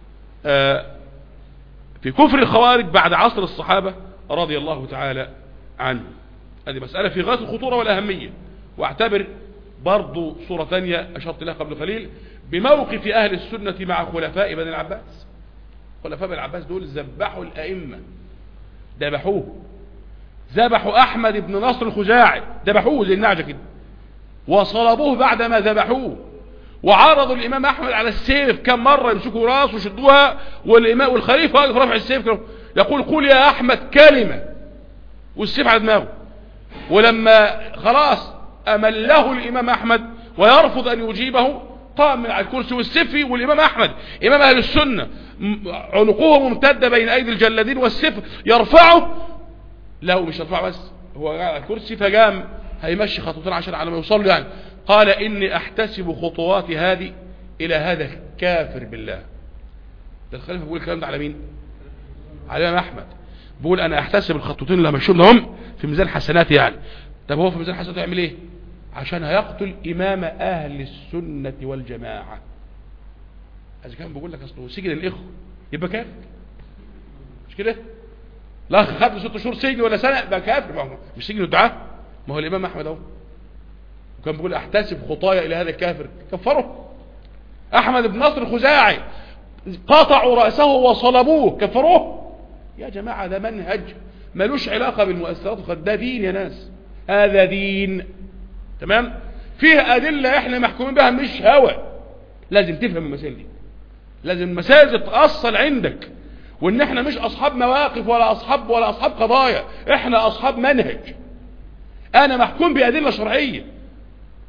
في كفر الخوارج بعد عصر الصحابة رضي الله تعالى عنه هذه مسألة في غاية الخطورة والأهمية واعتبر برضو صورة ثانية أشرت لها قبل قليل بموقف أهل السنة مع خلفاء بني العباس خلفاء بني العباس دول ذبحوا الأئمة ذبحوه ذبحوا احمد بن نصر الخزاعي ذبحوه زي النعجة كده وصلبوه بعدما ذبحوه وعرضوا الامام احمد على السيف كم مرة يمسكوا راسه ويشدوها والامام والخليفة واقف رافع السيف يقول قول يا احمد كلمة والسيف على دماغه ولما خلاص امله الامام احمد ويرفض ان يجيبه قام من على الكرسي والسيف والامام احمد امام اهل السنة عنقه ممتدة بين ايدي الجلادين والسيف يرفعه له مش يرفعه بس هو قاعد على الكرسي فقام هيمشي خطوتين عشان على ما يوصل له يعني قال اني احتسب خطواتي هذه الى هذا الكافر بالله ده الخليفه بيقول الكلام ده على مين على الامام احمد بيقول انا احتسب الخطوتين اللي همشيهم لهم في ميزان حسناتي يعني طب هو في ميزان حسناته يعمل ايه عشان هيقتل امام اهل السنه والجماعه اذا كان بيقول لك اصله سجن الاخوه يبقى كافر مش كده لا خد ست شهور سجن ولا سنه يبقى كافر ما هو مش سجن الدعاء ما هو الامام احمد اهو وكان بيقول احتسب خطايا الى هذا الكافر كفره احمد بن نصر الخزاعي قطعوا رأسه وصلبوه كفروه يا جماعة ده منهج ملوش علاقة بالمؤثرات ده دين يا ناس هذا دين تمام فيه أدلة احنا محكومين بها مش هوى لازم تفهم المسائل دي لازم المسائل تتأصل عندك وان احنا مش اصحاب مواقف ولا اصحاب ولا اصحاب قضايا احنا اصحاب منهج انا محكوم بأدلة شرعية